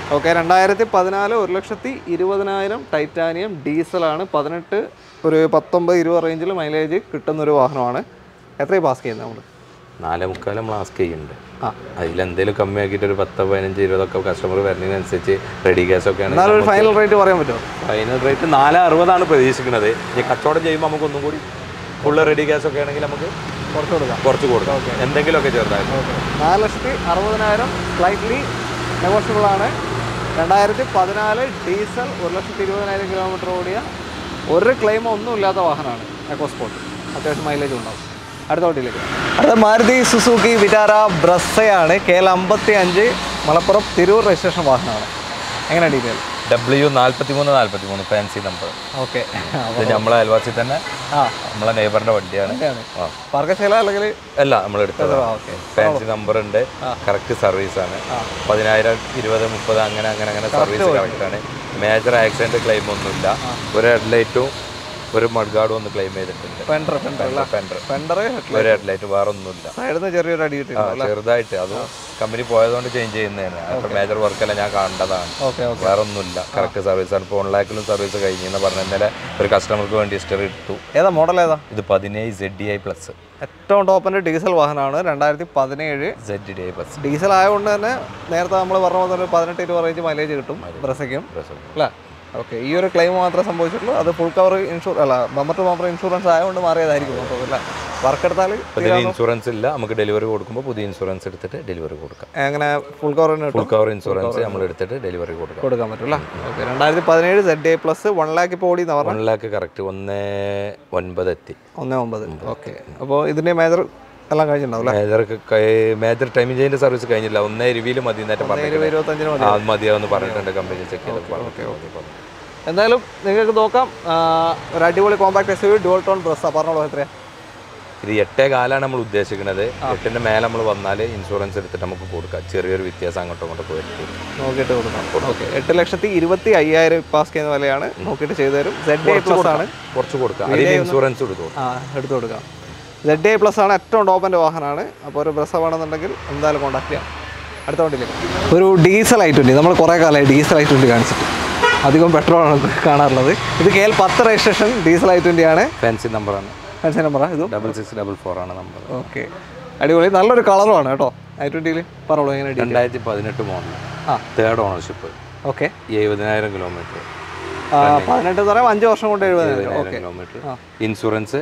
Speaker 1: ഓക്കെ രണ്ടായിരത്തി പതിനാല് ഒരു ലക്ഷത്തി ഇരുപതിനായിരം ടൈറ്റാനിയം ഡീസലാണ് പതിനെട്ട് ഒരു പത്തൊമ്പത് ഇരുപത് റേഞ്ചിൽ മൈലേജ് കിട്ടുന്നൊരു വാഹനമാണ് എത്രയും പാസ് ചെയ്യുന്നത് നമ്മൾ
Speaker 2: നാലേ മുക്കാൽ നമ്മൾ ആസ്ക് ചെയ്യുന്നുണ്ട്
Speaker 1: ആ.
Speaker 2: അതിലെന്തെങ്കിലും കമ്മിയാക്കിയിട്ട് ഒരു പത്ത് പതിനഞ്ച് ഇരുപതൊക്കെ കസ്റ്റമർ വരുന്നതിനനുസരിച്ച് റെഡി ഗ്യാസ് ഒക്കെ
Speaker 1: എന്നാലും ഒരു ഫൈനൽ റേറ്റ് പറയാൻ പറ്റുമോ
Speaker 2: ഫൈനൽ റേറ്റ് നാല് അറുപതാണ് പ്രതീക്ഷിക്കുന്നത് ഇനി കച്ചവടം ചെയ്യുമ്പോൾ നമുക്ക് ഒന്നും കൂടി ഫുള്ള് റെഡി ഗ്യാസ് ഒക്കെ ആണെങ്കിൽ നമുക്ക്
Speaker 1: കുറച്ച് കൊടുക്കാം
Speaker 2: കുറച്ച് കൊടുക്കാം എന്തെങ്കിലുമൊക്കെ ചെറുതായിട്ട്
Speaker 1: നാല് ലക്ഷത്തി അറുപതിനായിരം സ്ലൈറ്റ്ലി നെഗോഷ്യബിൾ ആണ് രണ്ടായിരത്തി പതിനാല് ഡീസൽ ഒരു ലക്ഷത്തി ഇരുപതിനായിരം കിലോമീറ്റർ ഓടിയ ഒരു ക്ലെയിമോ ഒന്നും ഇല്ലാത്ത വാഹനമാണ് എക്കോസ്പോർട്ട് അത്യാവശ്യം മൈലേജ് ഉണ്ടാവും അടുത്ത വണ്ടിയിലേക്ക് അടുത്ത മാരുതി സുസുക്കി വിറ്റാര ബ്രസ്സയാണ് കെ എൽ അമ്പത്തി അഞ്ച് മലപ്പുറം തിരൂർ രജിസ്ട്രേഷൻ വാഹനമാണ് എങ്ങനെ ഡീറ്റെയിൽ
Speaker 2: ഡബ്ല്യു നാൽപ്പത്തി മൂന്ന് നാൽപ്പത്തി മൂന്ന് ഫാൻസി നമ്പർ
Speaker 1: ഓക്കെ
Speaker 2: ഇത് നമ്മളെ അയൽവാസി തന്നെ
Speaker 1: ആ
Speaker 2: നമ്മളെ നെയ്ബറിന്റെ വണ്ടിയാണ്
Speaker 1: വണ്ടിയാണ്.
Speaker 2: ആ
Speaker 1: പാർക്കശാല അല്ലെങ്കിൽ
Speaker 2: അല്ല നമ്മൾ എടുത്തത്
Speaker 1: ഓക്കെ
Speaker 2: ഫാൻസി നമ്പർ ഉണ്ട് കറക്റ്റ് സർവീസ് ആണ് പതിനായിരം ഇരുപത് മുപ്പത് അങ്ങനെ അങ്ങനെ അങ്ങനെ സർവീസ് കറക്റ്റ് ആണ് മേജർ ആക്സിഡന്റ് ക്ലെയിം ഒന്നുമില്ല ഒരു ഹെഡ്ലൈറ്റും ഒരു മഡ്ഗാർഡും ഒന്ന് ക്ലെയിം ചെയ്തിട്ടുണ്ട്
Speaker 1: ഫെൻഡർ ഫെൻഡർ അല്ല
Speaker 2: ഫെൻഡർ
Speaker 1: ഫെൻഡർ
Speaker 2: ഒരു ഹെഡ്ലൈറ്റ് വേറെ ഒന്നുമില്ല
Speaker 1: സൈഡിൽ നിന്ന് ചെറിയൊരു അടി
Speaker 2: ആ,
Speaker 1: കിട്ടിയിട്ടുണ്ട്
Speaker 2: ചെറുതായിട്ട് അത് കമ്പനി പോയതുകൊണ്ട് ചേഞ്ച് ചെയ്യുന്നതാണ് അപ്പൊ മേജർ വർക്കല്ല ഞാൻ കണ്ടതാണ്
Speaker 1: ഓക്കെ ഓക്കെ
Speaker 2: വേറെ ഒന്നുമില്ല കറക്റ്റ് സർവീസ് ആണ് ഇപ്പോൾ ലാക്കിലും സർവീസ് കഴിഞ്ഞെന്ന് പറഞ്ഞ ഇന്നലെ ഒരു കസ്റ്റമർക്ക് വേണ്ടി ഹിസ്റ്ററി എടുത്തു
Speaker 1: ഏതാ മോഡൽ ഏതാ
Speaker 2: ഇത് പതിനേഴ് സെഡ് ഡി ഐ പ്ലസ്
Speaker 1: ഏറ്റവും ടോപ്പിന്റെ ഡീസൽ വാഹനമാണ് രണ്ടായിരത്തി പതിനേഴ്
Speaker 2: Z D I plus
Speaker 1: diesel ആയതുകൊണ്ട് തന്നെ നേരത്തെ നമ്മൾ പറഞ്ഞ പോലെ ഒരു പതിനെട്ട് ഇരുപത് റേഞ്ച് മൈലേജ് കിട്ടും ബ്രസയ്ക്കും അല്ലേ ഓക്കെ ഈ ഒരു ക്ലെയിം മാത്രമേ സംഭവിച്ചിട്ടുള്ളൂ അത് ഫുൾ കവർ ഇൻഷുർ അല്ല ബമ്പർ ടു ബമ്പർ ഇൻഷുറൻസ് ആയതുകൊണ്ട് മാറിയതായിരിക്കും അപ്പോൾ അല്ല വർക്ക് എടുത്താൽ
Speaker 2: ഇതിന് ഇൻഷുറൻസ് ഇല്ല നമുക്ക് ഡെലിവറി കൊടുക്കുമ്പോൾ പുതിയ ഇൻഷുറൻസ് എടുത്തിട്ട് ഡെലിവറി കൊടുക്കാം
Speaker 1: എങ്ങനെ ഫുൾ കവറിന്
Speaker 2: ഫുൾ കവർ ഇൻഷുറൻസ് നമ്മൾ എടുത്തിട്ട് ഡെലിവറി കൊടുക്കാം
Speaker 1: കൊടുക്കാൻ പറ്റും അല്ലേ ഓക്കെ രണ്ടായിരത്തി പതിനേഴ് Z A plus one lakh ഇപ്പോൾ ഓടി എന്ന് പറഞ്ഞാൽ
Speaker 2: വൺ ലാക്ക് കറക്റ്റ് ഒന്ന് ഒൻപത് എത്തി
Speaker 1: ഒന്ന് ഒമ്പത് ഓക്കെ അപ്പോൾ ഇതിൻ്റെ മേജർ എല്ലാം കഴിഞ്ഞിട്ടുണ്ടാവും അല്ലേ
Speaker 2: major major timing change service കഴിഞ്ഞില്ല ഒന്നേ റിവ്യൂല് മതി എന്നേറ്റം പറഞ്ഞു
Speaker 1: ഇരുപത് ഇരുപത്തഞ്ചിന് മതി
Speaker 2: ആ മതിയാവുന്ന പറഞ്ഞിട്ടുണ്ട് കമ്പനി ചെക്ക് ചെയ്ത് പറഞ്ഞു
Speaker 1: എന്തായാലും നിങ്ങൾക്ക് നോക്കാം ആ, ഒരു അടിപൊളി compact S U dual tone Brezza പറഞ്ഞോളൂ എത്രയാ
Speaker 2: ഇത് എട്ടേ കാലാണ് നമ്മൾ ഉദ്ദേശിക്കുന്നത് എട്ടിന്റെ മേലെ നമ്മൾ വന്നാൽ ഇൻഷുറൻസ് എടുത്തിട്ട് നമുക്ക് കൊടുക്കാം ചെറിയൊരു വ്യത്യാസം അങ്ങോട്ടും ഇങ്ങോട്ടും പോയിട്ട്
Speaker 1: നോക്കിയിട്ട് കൊടുക്കാം ഓക്കെ എട്ട് ലക്ഷത്തി ഇരുപത്തി അയ്യായിരം പാസ് ചെയ്യുന്ന വിലയാണ് നോക്കിയിട്ട് ചെയ്തു തരും സെഡ് എ പ്ലസ് ആണ്
Speaker 2: കുറച്ച് കൊടുക്കാം അതിന് ഇൻഷുറൻസ് എടുത്തു
Speaker 1: ആ എടുത്തു കൊടുക്കാം സെഡ് എ പ്ലസ് ആണ് ഏറ്റവും ടോപ്പിൻ്റെ വാഹനമാണ് അപ്പോൾ ഒരു ബ്രസ്സ വേണമെന്നുണ്ടെങ്കിൽ എന്തായാലും കോൺടാക്ട് ചെയ്യാം അടുത്ത വണ്ടിയിലേക്ക് ഒരു ഡീസൽ ഐ ട്വൻറ്റി നമ്മൾ കുറേ കാലമായി ഡീസൽ ഐ ട്വൻറ്റി കാണിച്ചിട്ട് അധികം പെട്രോളാണ് കാണാറുള്ളത് ഇത് കെ എൽ പത്ത് രജിസ്ട്രേഷൻ ഡീസൽ ഐ ട്വൻറ്റി ആണ്
Speaker 2: ഫാൻസി നമ്പറാണ്
Speaker 1: ഫാൻസി നമ്പറാണ് ഇതും
Speaker 2: ഡബിൾ സിക്സ് ഡബിൾ ഫോർ ആണ് നമ്പർ
Speaker 1: ഓക്കെ അടിപൊളി നല്ലൊരു കളറുമാണ് കേട്ടോ ഐ ട്വൻറ്റിയിൽ പറഞ്ഞോളൂ എങ്ങനെ ഡീ
Speaker 2: രണ്ടായിരത്തി പതിനെട്ട് മോഡൽ
Speaker 1: ആ.
Speaker 2: തേർഡ് ഓണർഷിപ്പ്
Speaker 1: ഓക്കെ
Speaker 2: എഴുപതിനായിരം കിലോമീറ്റർ
Speaker 1: പതിനെട്ട് എന്ന് പറയുമ്പോൾ അഞ്ച് വർഷം കൊണ്ട് എഴുപതിനായിരം ഓക്കെ
Speaker 2: കിലോമീറ്റർ ഇൻഷുറൻസ്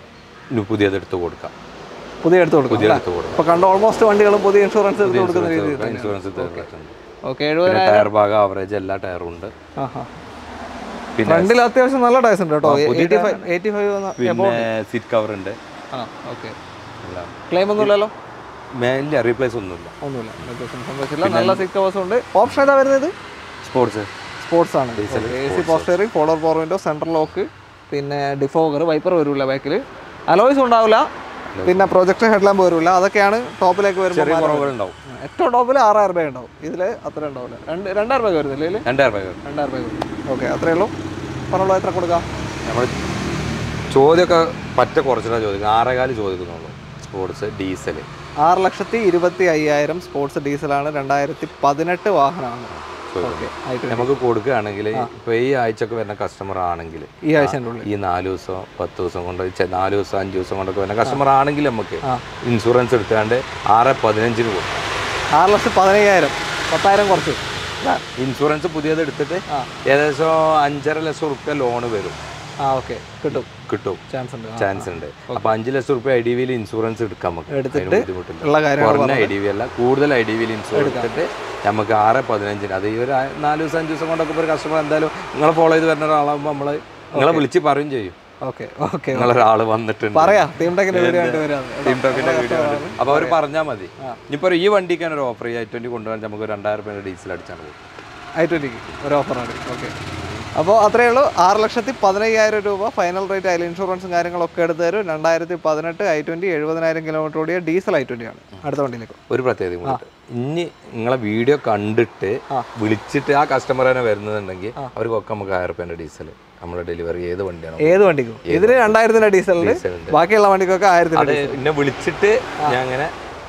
Speaker 2: പുതിയത് എടുത്ത് കൊടുക്കാം
Speaker 1: പുതിയ എടുത്ത് കൊടുക്കും
Speaker 2: പുതിയ എടുത്ത് കൊടുക്കാം
Speaker 1: ഇപ്പോൾ കണ്ട ഓൾമോസ്റ്റ് വണ്ടികളും പുതിയ ഇൻഷുറൻസ് എടുത്ത് കൊടുക്കുന്ന രീതിയിൽ
Speaker 2: ഇൻഷുറൻസ് തീർന്നിട്ടുണ്ട്
Speaker 1: ഓക്കെ എഴുപതിനായിരം
Speaker 2: പിന്നെ ടയർ ഭാഗം ആവറേജ് എല്ലാ ടയറും ഉണ്ട്
Speaker 1: ആ ഹാ
Speaker 2: പിന്നെ
Speaker 1: ഫ്രണ്ടിൽ അത്യാവശ്യം നല്ല ടയർസ് ഉണ്ട് കേട്ടോ എയ്റ്റി ഫൈവ് എയ്റ്റി ഫൈവ്
Speaker 2: പിന്നെ സീറ്റ് കവർ ഉണ്ട്
Speaker 1: ആ ഓക്കെ
Speaker 2: എല്ലാം
Speaker 1: ക്ലെയിം ഒന്നുമില്ലല്ലോ
Speaker 2: മേലില്ല റീപ്ലേസ് ഒന്നുമില്ല
Speaker 1: ഒന്നുമില്ല വ്യത്യാസം സംഭവിച്ചില്ല നല്ല സീറ്റ് കവേഴ്സ് ഉണ്ട് ഓപ്ഷൻ ഏതാ വരുന്നത്
Speaker 2: സ്പോർട്സ്
Speaker 1: സ്പോർട്സ് ആണ് എ സി പോസ്റ്ററിംഗ് ഫോളോർ പവർ വിൻഡോ സെൻട്രൽ ലോക്ക് പിന്നെ ഡിഫോഗർ വൈപ്പർ വരില്ല ബാക്കിൽ അലോയ്സ് ഉണ്ടാവില്ല പിന്നെ പ്രൊജക്ടർ ഹെഡ്ലാമ്പ് വരില്ല അതൊക്കെയാണ് ടോപ്പിലേക്ക്
Speaker 2: ചെറിയ
Speaker 1: വരുമ്പോൾ
Speaker 2: കുറവുകൾ ഉണ്ടാവും
Speaker 1: ഏറ്റവും ടോപ്പിൽ ആറായിരം രൂപ ഉണ്ടാവും ഇതിൽ അത്ര ഉണ്ടാവില്ല രണ്ട് രണ്ടായിരം രൂപ വരുന്നില്ല ഇതിൽ
Speaker 2: രണ്ടായിരം രൂപ
Speaker 1: രണ്ടായിരം രൂപ വരും ഓക്കെ അത്രയേ ഉള്ളൂ പറഞ്ഞോളൂ എത്ര കൊടുക്കാം
Speaker 2: നമ്മൾ ചോദ്യമൊക്കെ പറ്റ കുറച്ചിട്ടാണ് ചോദിക്കുന്നത് ആറേകാല് ചോദിക്കുന്നുള്ളൂ സ്പോർട്സ് ഡീസൽ
Speaker 1: ആറ് ലക്ഷത്തി ഇരുപത്തി അയ്യായിരം സ്പോർട്സ് ഡീസലാണ് രണ്ടായിരത്തി പതിനെട്ട് വാഹനമാണ് ഓക്കെ ആയിട്ട്
Speaker 2: നമുക്ക് കൊടുക്കുകയാണെങ്കിൽ ഇപ്പോൾ ഈ ആഴ്ചക്ക് വരുന്ന കസ്റ്റമർ ആണെങ്കിൽ
Speaker 1: ഈ ആഴ്ചൻ്റെ ഉള്ളിൽ
Speaker 2: ഈ നാല് ദിവസം പത്ത് ദിവസം കൊണ്ട് ചെ- നാല് ദിവസം അഞ്ച് ദിവസം കൊണ്ടൊക്കെ വരുന്ന കസ്റ്റമർ ആണെങ്കിൽ നമുക്ക്
Speaker 1: ആ.
Speaker 2: ഇൻഷുറൻസ് എടുത്താണ്ട് ആറ് പതിനഞ്ചിന് കൊടുക്കും
Speaker 1: ആറ് ലക്ഷത്തി പതിനയ്യായിരം പത്തായിരം കുറച്ച് അല്ലേ?
Speaker 2: ഇൻഷുറൻസ് പുതിയത് എടുത്തിട്ട്
Speaker 1: ആ.
Speaker 2: ഏകദേശം അഞ്ചര ലക്ഷം റുപ്യ ലോണ് വരും
Speaker 1: ആ ഓക്കെ കിട്ടും
Speaker 2: കിട്ടും
Speaker 1: ചാൻസ് ഉണ്ട് ആ.
Speaker 2: ചാൻസ് ഉണ്ട് അപ്പൊ അഞ്ച് ലക്ഷം റുപ്യ ഐ ഡി വിയിൽ ഇൻഷുറൻസ് എടുക്കാം നമുക്ക്
Speaker 1: എടുത്തിട്ട്
Speaker 2: അതിന് ബുദ്ധിമുട്ടില്ല
Speaker 1: ഉള്ള കാര്യങ്ങൾ
Speaker 2: കുറഞ്ഞ ഐ ഡി വി അല്ല കൂടുതൽ ഐ ഡി വിയിൽ ഇൻഷുറൻസ് എടുത്തിട്ട് നമുക്ക് ആറ് പതിനഞ്ചിന് അത് ഈ ഒരു ആ- നാല് ദിവസം അഞ്ച് ദിവസം കൊണ്ടൊക്കെ ഒരു കസ്റ്റമർ എന്തായാലും നിങ്ങളെ ഫോളോ ചെയ്ത് വരുന്ന ഒരാളാകുമ്പോൾ നമ്മൾ നിങ്ങളെ വിളിച്ച് പറയും ചെയ്യും
Speaker 1: ഓക്കെ ഓക്കെ
Speaker 2: നിങ്ങളൊരാൾ വന്നിട്ടുണ്ട്
Speaker 1: പറയാ ടീം ടെക്കിന്റെ വീഡിയോ ആയിട്ട് വരാം
Speaker 2: ടീം ടോക്കിന്റെ വീഡിയോ അപ്പോൾ അവർ പറഞ്ഞാൽ മതി ഇനിയിപ്പോൾ ഈ വണ്ടിക്കാണ് ഒരു ഓഫർ ഈ ഐ ട്വന്റി കൊണ്ടുവരാൻ നമുക്ക് ഒരു രണ്ടായിരം രൂപയുടെ ഡീസൽ അടിച്ചാൽ മതി
Speaker 1: ഐ ട്വന്റിക്ക് ഒരു ഓഫറാണ് ഓക്കെ അപ്പോൾ അത്രയേ ഉള്ളൂ ആറ് ലക്ഷത്തി പതിനയ്യായിരം രൂപ ഫൈനൽ റേറ്റ് അതിൽ ഇൻഷുറൻസും കാര്യങ്ങളൊക്കെ എടുത്ത് തരും രണ്ടായിരത്തി പതിനെട്ട് ഐ ട്വന്റി എഴുപതിനായിരം കിലോമീറ്റർ ഓടിയ ഡീസൽ ഐ ട്വന്റി ആണ് അടുത്ത വണ്ടിയിലേക്ക്
Speaker 2: ഒരു പ്രത്യേകത കൂടി ഇനി നിങ്ങളെ വീഡിയോ കണ്ടിട്ട് വിളിച്ചിട്ട് ആ കസ്റ്റമർ തന്നെ വരുന്നുണ്ടെങ്കിൽ അവർക്കൊക്കെ നമുക്ക് ആയിരം റുപ്യേൻ്റെ ഡീസൽ നമ്മുടെ ഡെലിവറി ഏത് വണ്ടിയാണോ
Speaker 1: ഏത് വണ്ടിക്കും ഇതിന് രണ്ടായിരത്തിന്റെ ഡീസലിന്
Speaker 2: ഡീസലുണ്ട്
Speaker 1: ബാക്കിയുള്ള വണ്ടിക്കൊക്കെ ആയിരത്തിന്
Speaker 2: അത് എന്നെ വിളിച്ചിട്ട് ഞാൻ അങ്ങനെ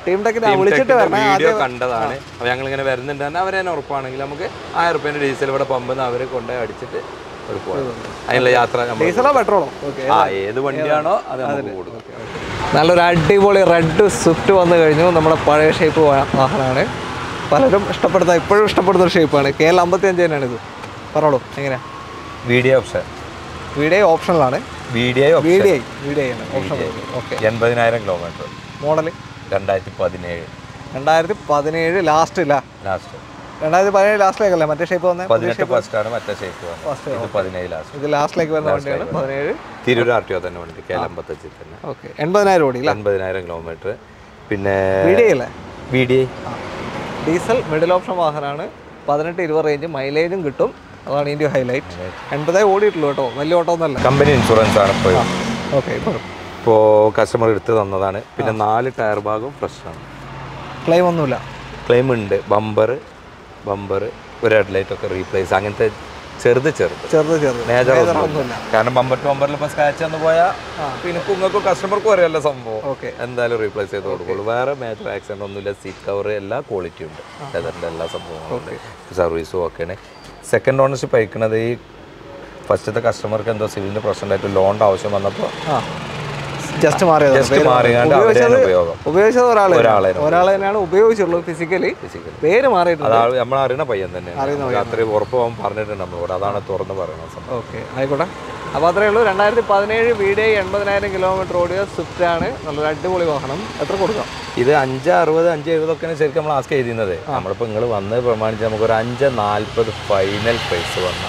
Speaker 1: ടീം ടെക്കിനെ വിളിച്ചിട്ട് വരണേ
Speaker 2: വീഡിയോ
Speaker 1: ആദ്യം
Speaker 2: കണ്ടതാണ് അപ്പൊ ഞങ്ങൾ ഇങ്ങനെ വരുന്നുണ്ട് തന്നെ അവരെ തന്നെ ഉറപ്പാണെങ്കിൽ നമുക്ക് ആയിരം റുപ്യേന്റെ ഡീസൽ ഇവിടെ പമ്പെന്ന് അവരെ കൊണ്ടുപോയി അടിച്ചിട്ട് ഒരു പോകാം അതിനുള്ള യാത്ര നമ്മൾ
Speaker 1: ഡീസലോ പെട്രോളോ ഓക്കെ
Speaker 2: ആ ഏത് വണ്ടിയാണോ അത് നമുക്ക് കൊടുക്കും
Speaker 1: നല്ലൊരു അടിപൊളി റെഡ് സ്വിഫ്റ്റ് വന്നു കഴിഞ്ഞു നമ്മുടെ പഴയ ഷേപ്പ് വാഹനമാണ് പലരും ഇഷ്ടപ്പെടുന്ന ഇപ്പോഴും ഇഷ്ടപ്പെടുന്ന ഒരു ഷേപ്പാണ് കെ എൽ അമ്പത്തി അഞ്ച് തന്നെയാണ് ഇത് പറഞ്ഞോളൂ എങ്ങനെയാ
Speaker 2: വീഡിയോ ഓപ്ഷൻ
Speaker 1: വീഡിയോ ഓപ്ഷനിലാണ്
Speaker 2: video
Speaker 1: V D I V D I ആണ് ഓപ്ഷൻ ഓക്കെ
Speaker 2: എൺപതിനായിരം കിലോമീറ്റർ
Speaker 1: മോഡൽ
Speaker 2: രണ്ടായിരത്തി പതിനേഴ്
Speaker 1: രണ്ടായിരത്തി പതിനേഴ് ലാസ്റ്റ് ഇല്ല
Speaker 2: ലാസ്റ്റ്
Speaker 1: രണ്ടായിരത്തി പതിനേഴ് ലാസ്റ്റിലേക്കല്ലേ മറ്റേ ഷേപ്പ് വന്നത്
Speaker 2: പതിനെട്ട് ഫസ്റ്റ് ആണ് മറ്റേ ഷേപ്പ് വന്നത് ഇത് പതിനേഴ് ലാസ്റ്റ്
Speaker 1: ഇത് ലാസ്റ്റിലേക്ക് വരുന്ന വണ്ടിയാണ് പതിനേഴ്
Speaker 2: തിരൂർ ആർ ടി ഒ തന്നെ വണ്ടി കെ എൽ അമ്പത്തഞ്ചിൽ തന്നെ
Speaker 1: ഓക്കെ എൺപതിനായിരം ഓടി അല്ല
Speaker 2: എൺപതിനായിരം കിലോമീറ്റർ പിന്നെ
Speaker 1: വി ഡി ഐ അല്ലേ
Speaker 2: V D
Speaker 1: diesel middle option വാഹനമാണ് പതിനെട്ട് ഇരുപത് റേഞ്ച് മൈലേജും കിട്ടും അതാണ് ഇതിൻ്റെ ഹൈലൈറ്റ് എൺപതേ ഓടിയിട്ടുള്ളൂ കേട്ടോ വലിയ ഓട്ടോ ഒന്നല്ല
Speaker 2: കമ്പനി ഇൻഷുറൻസ് ആണ് ഇപ്പോൾ
Speaker 1: ഓക്കെ ഇപ്പോൾ
Speaker 2: ഇപ്പോൾ കസ്റ്റമർ എടുത്ത് തന്നതാണ് പിന്നെ നാല് ടയർ ഭാഗവും ഫ്രഷാണ്
Speaker 1: ക്ലെയിം ഒന്നുമില്ല
Speaker 2: ക്ലെയിം ഉണ്ട് ബമ്പർ ബമ്പർ ഒരു ഹെഡ്ലൈറ്റ് ഒക്കെ റീപ്ലേസ് അങ്ങനത്തെ ചെറുത് ചെറുത്
Speaker 1: ചെറുത് ചെറുത്
Speaker 2: മേജർ
Speaker 1: ഒന്നുമില്ല
Speaker 2: ഒന്നുമില്ല കാരണം ബമ്പർ ടു ബമ്പറിൽ ഇപ്പോൾ സ്ക്രാച്ച് വന്ന് പോയാൽ പിന്നെ കുങ്ങൾക്കും കസ്റ്റമർക്കും അറിയാലോ സംഭവം
Speaker 1: ഓക്കെ
Speaker 2: എന്തായാലും റീപ്ലേസ് ചെയ്ത് കൊടുക്കുള്ളൂ വേറെ മേജർ ആക്സിഡന്റ് ഒന്നുമില്ല സീറ്റ് കവർ എല്ലാ ക്വാളിറ്റി ഉണ്ട് ലെതറിൻ്റെ എല്ലാ സംഭവങ്ങളും ഉണ്ട് സർവീസും ഒക്കെയാണ് സെക്കൻഡ് ഓണർഷിപ്പ് അയക്കുന്നത് ഈ ഫസ്റ്റത്തെ കസ്റ്റമർക്ക് എന്തോ സിവിലിന് പ്രശ്നമായിട്ട് ലോണിൻ്റെ ആവശ്യം വന്നപ്പോൾ
Speaker 1: ആ ജസ്റ്റ് മാറിയത്
Speaker 2: ജസ്റ്റ് മാറിയാണ്ട് അവരെയാണ് ഉപയോഗം
Speaker 1: ഉപയോഗിച്ചത് ഒരാൾ
Speaker 2: ഒരാളെ
Speaker 1: ഒരാൾ തന്നെയാണ് ഉപയോഗിച്ചുള്ളൂ ഫിസിക്കലി
Speaker 2: ഫിസിക്കലി
Speaker 1: പേര് മാറിയിട്ടുണ്ട്
Speaker 2: അതാ നമ്മൾ അറിയണ പയ്യൻ തന്നെയാണ് അത്രയും ഉറപ്പ് അവൻ പറഞ്ഞിട്ടുണ്ട് നമ്മളോട് അതാണ് തുറന്ന് പറയുന്നത് സംഭവം
Speaker 1: ഓക്കെ ആയിക്കോട്ടെ അപ്പോൾ അത്രേ ഉള്ളൂ രണ്ടായിരത്തി പതിനേഴ് വീഡിയോ എൺപതിനായിരം കിലോമീറ്റർ ഓടിയ സ്വിഫ്റ്റ് ആണ് നല്ലൊരു അടിപൊളി വാഹനം എത്ര കൊടുക്കാം
Speaker 2: ഇത് അഞ്ച് അറുപത് അഞ്ച് എഴുപതൊക്കെയാണ് ശരിക്കും നമ്മൾ ആസ്ക് ചെയ്തിരുന്നത് നമ്മളിപ്പോൾ നിങ്ങൾ വന്നത് പ്രമാണിച്ച് നമുക്കൊരു അഞ്ച് നാൽപ്പത് ഫൈനൽ പ്രൈസ് വന്ന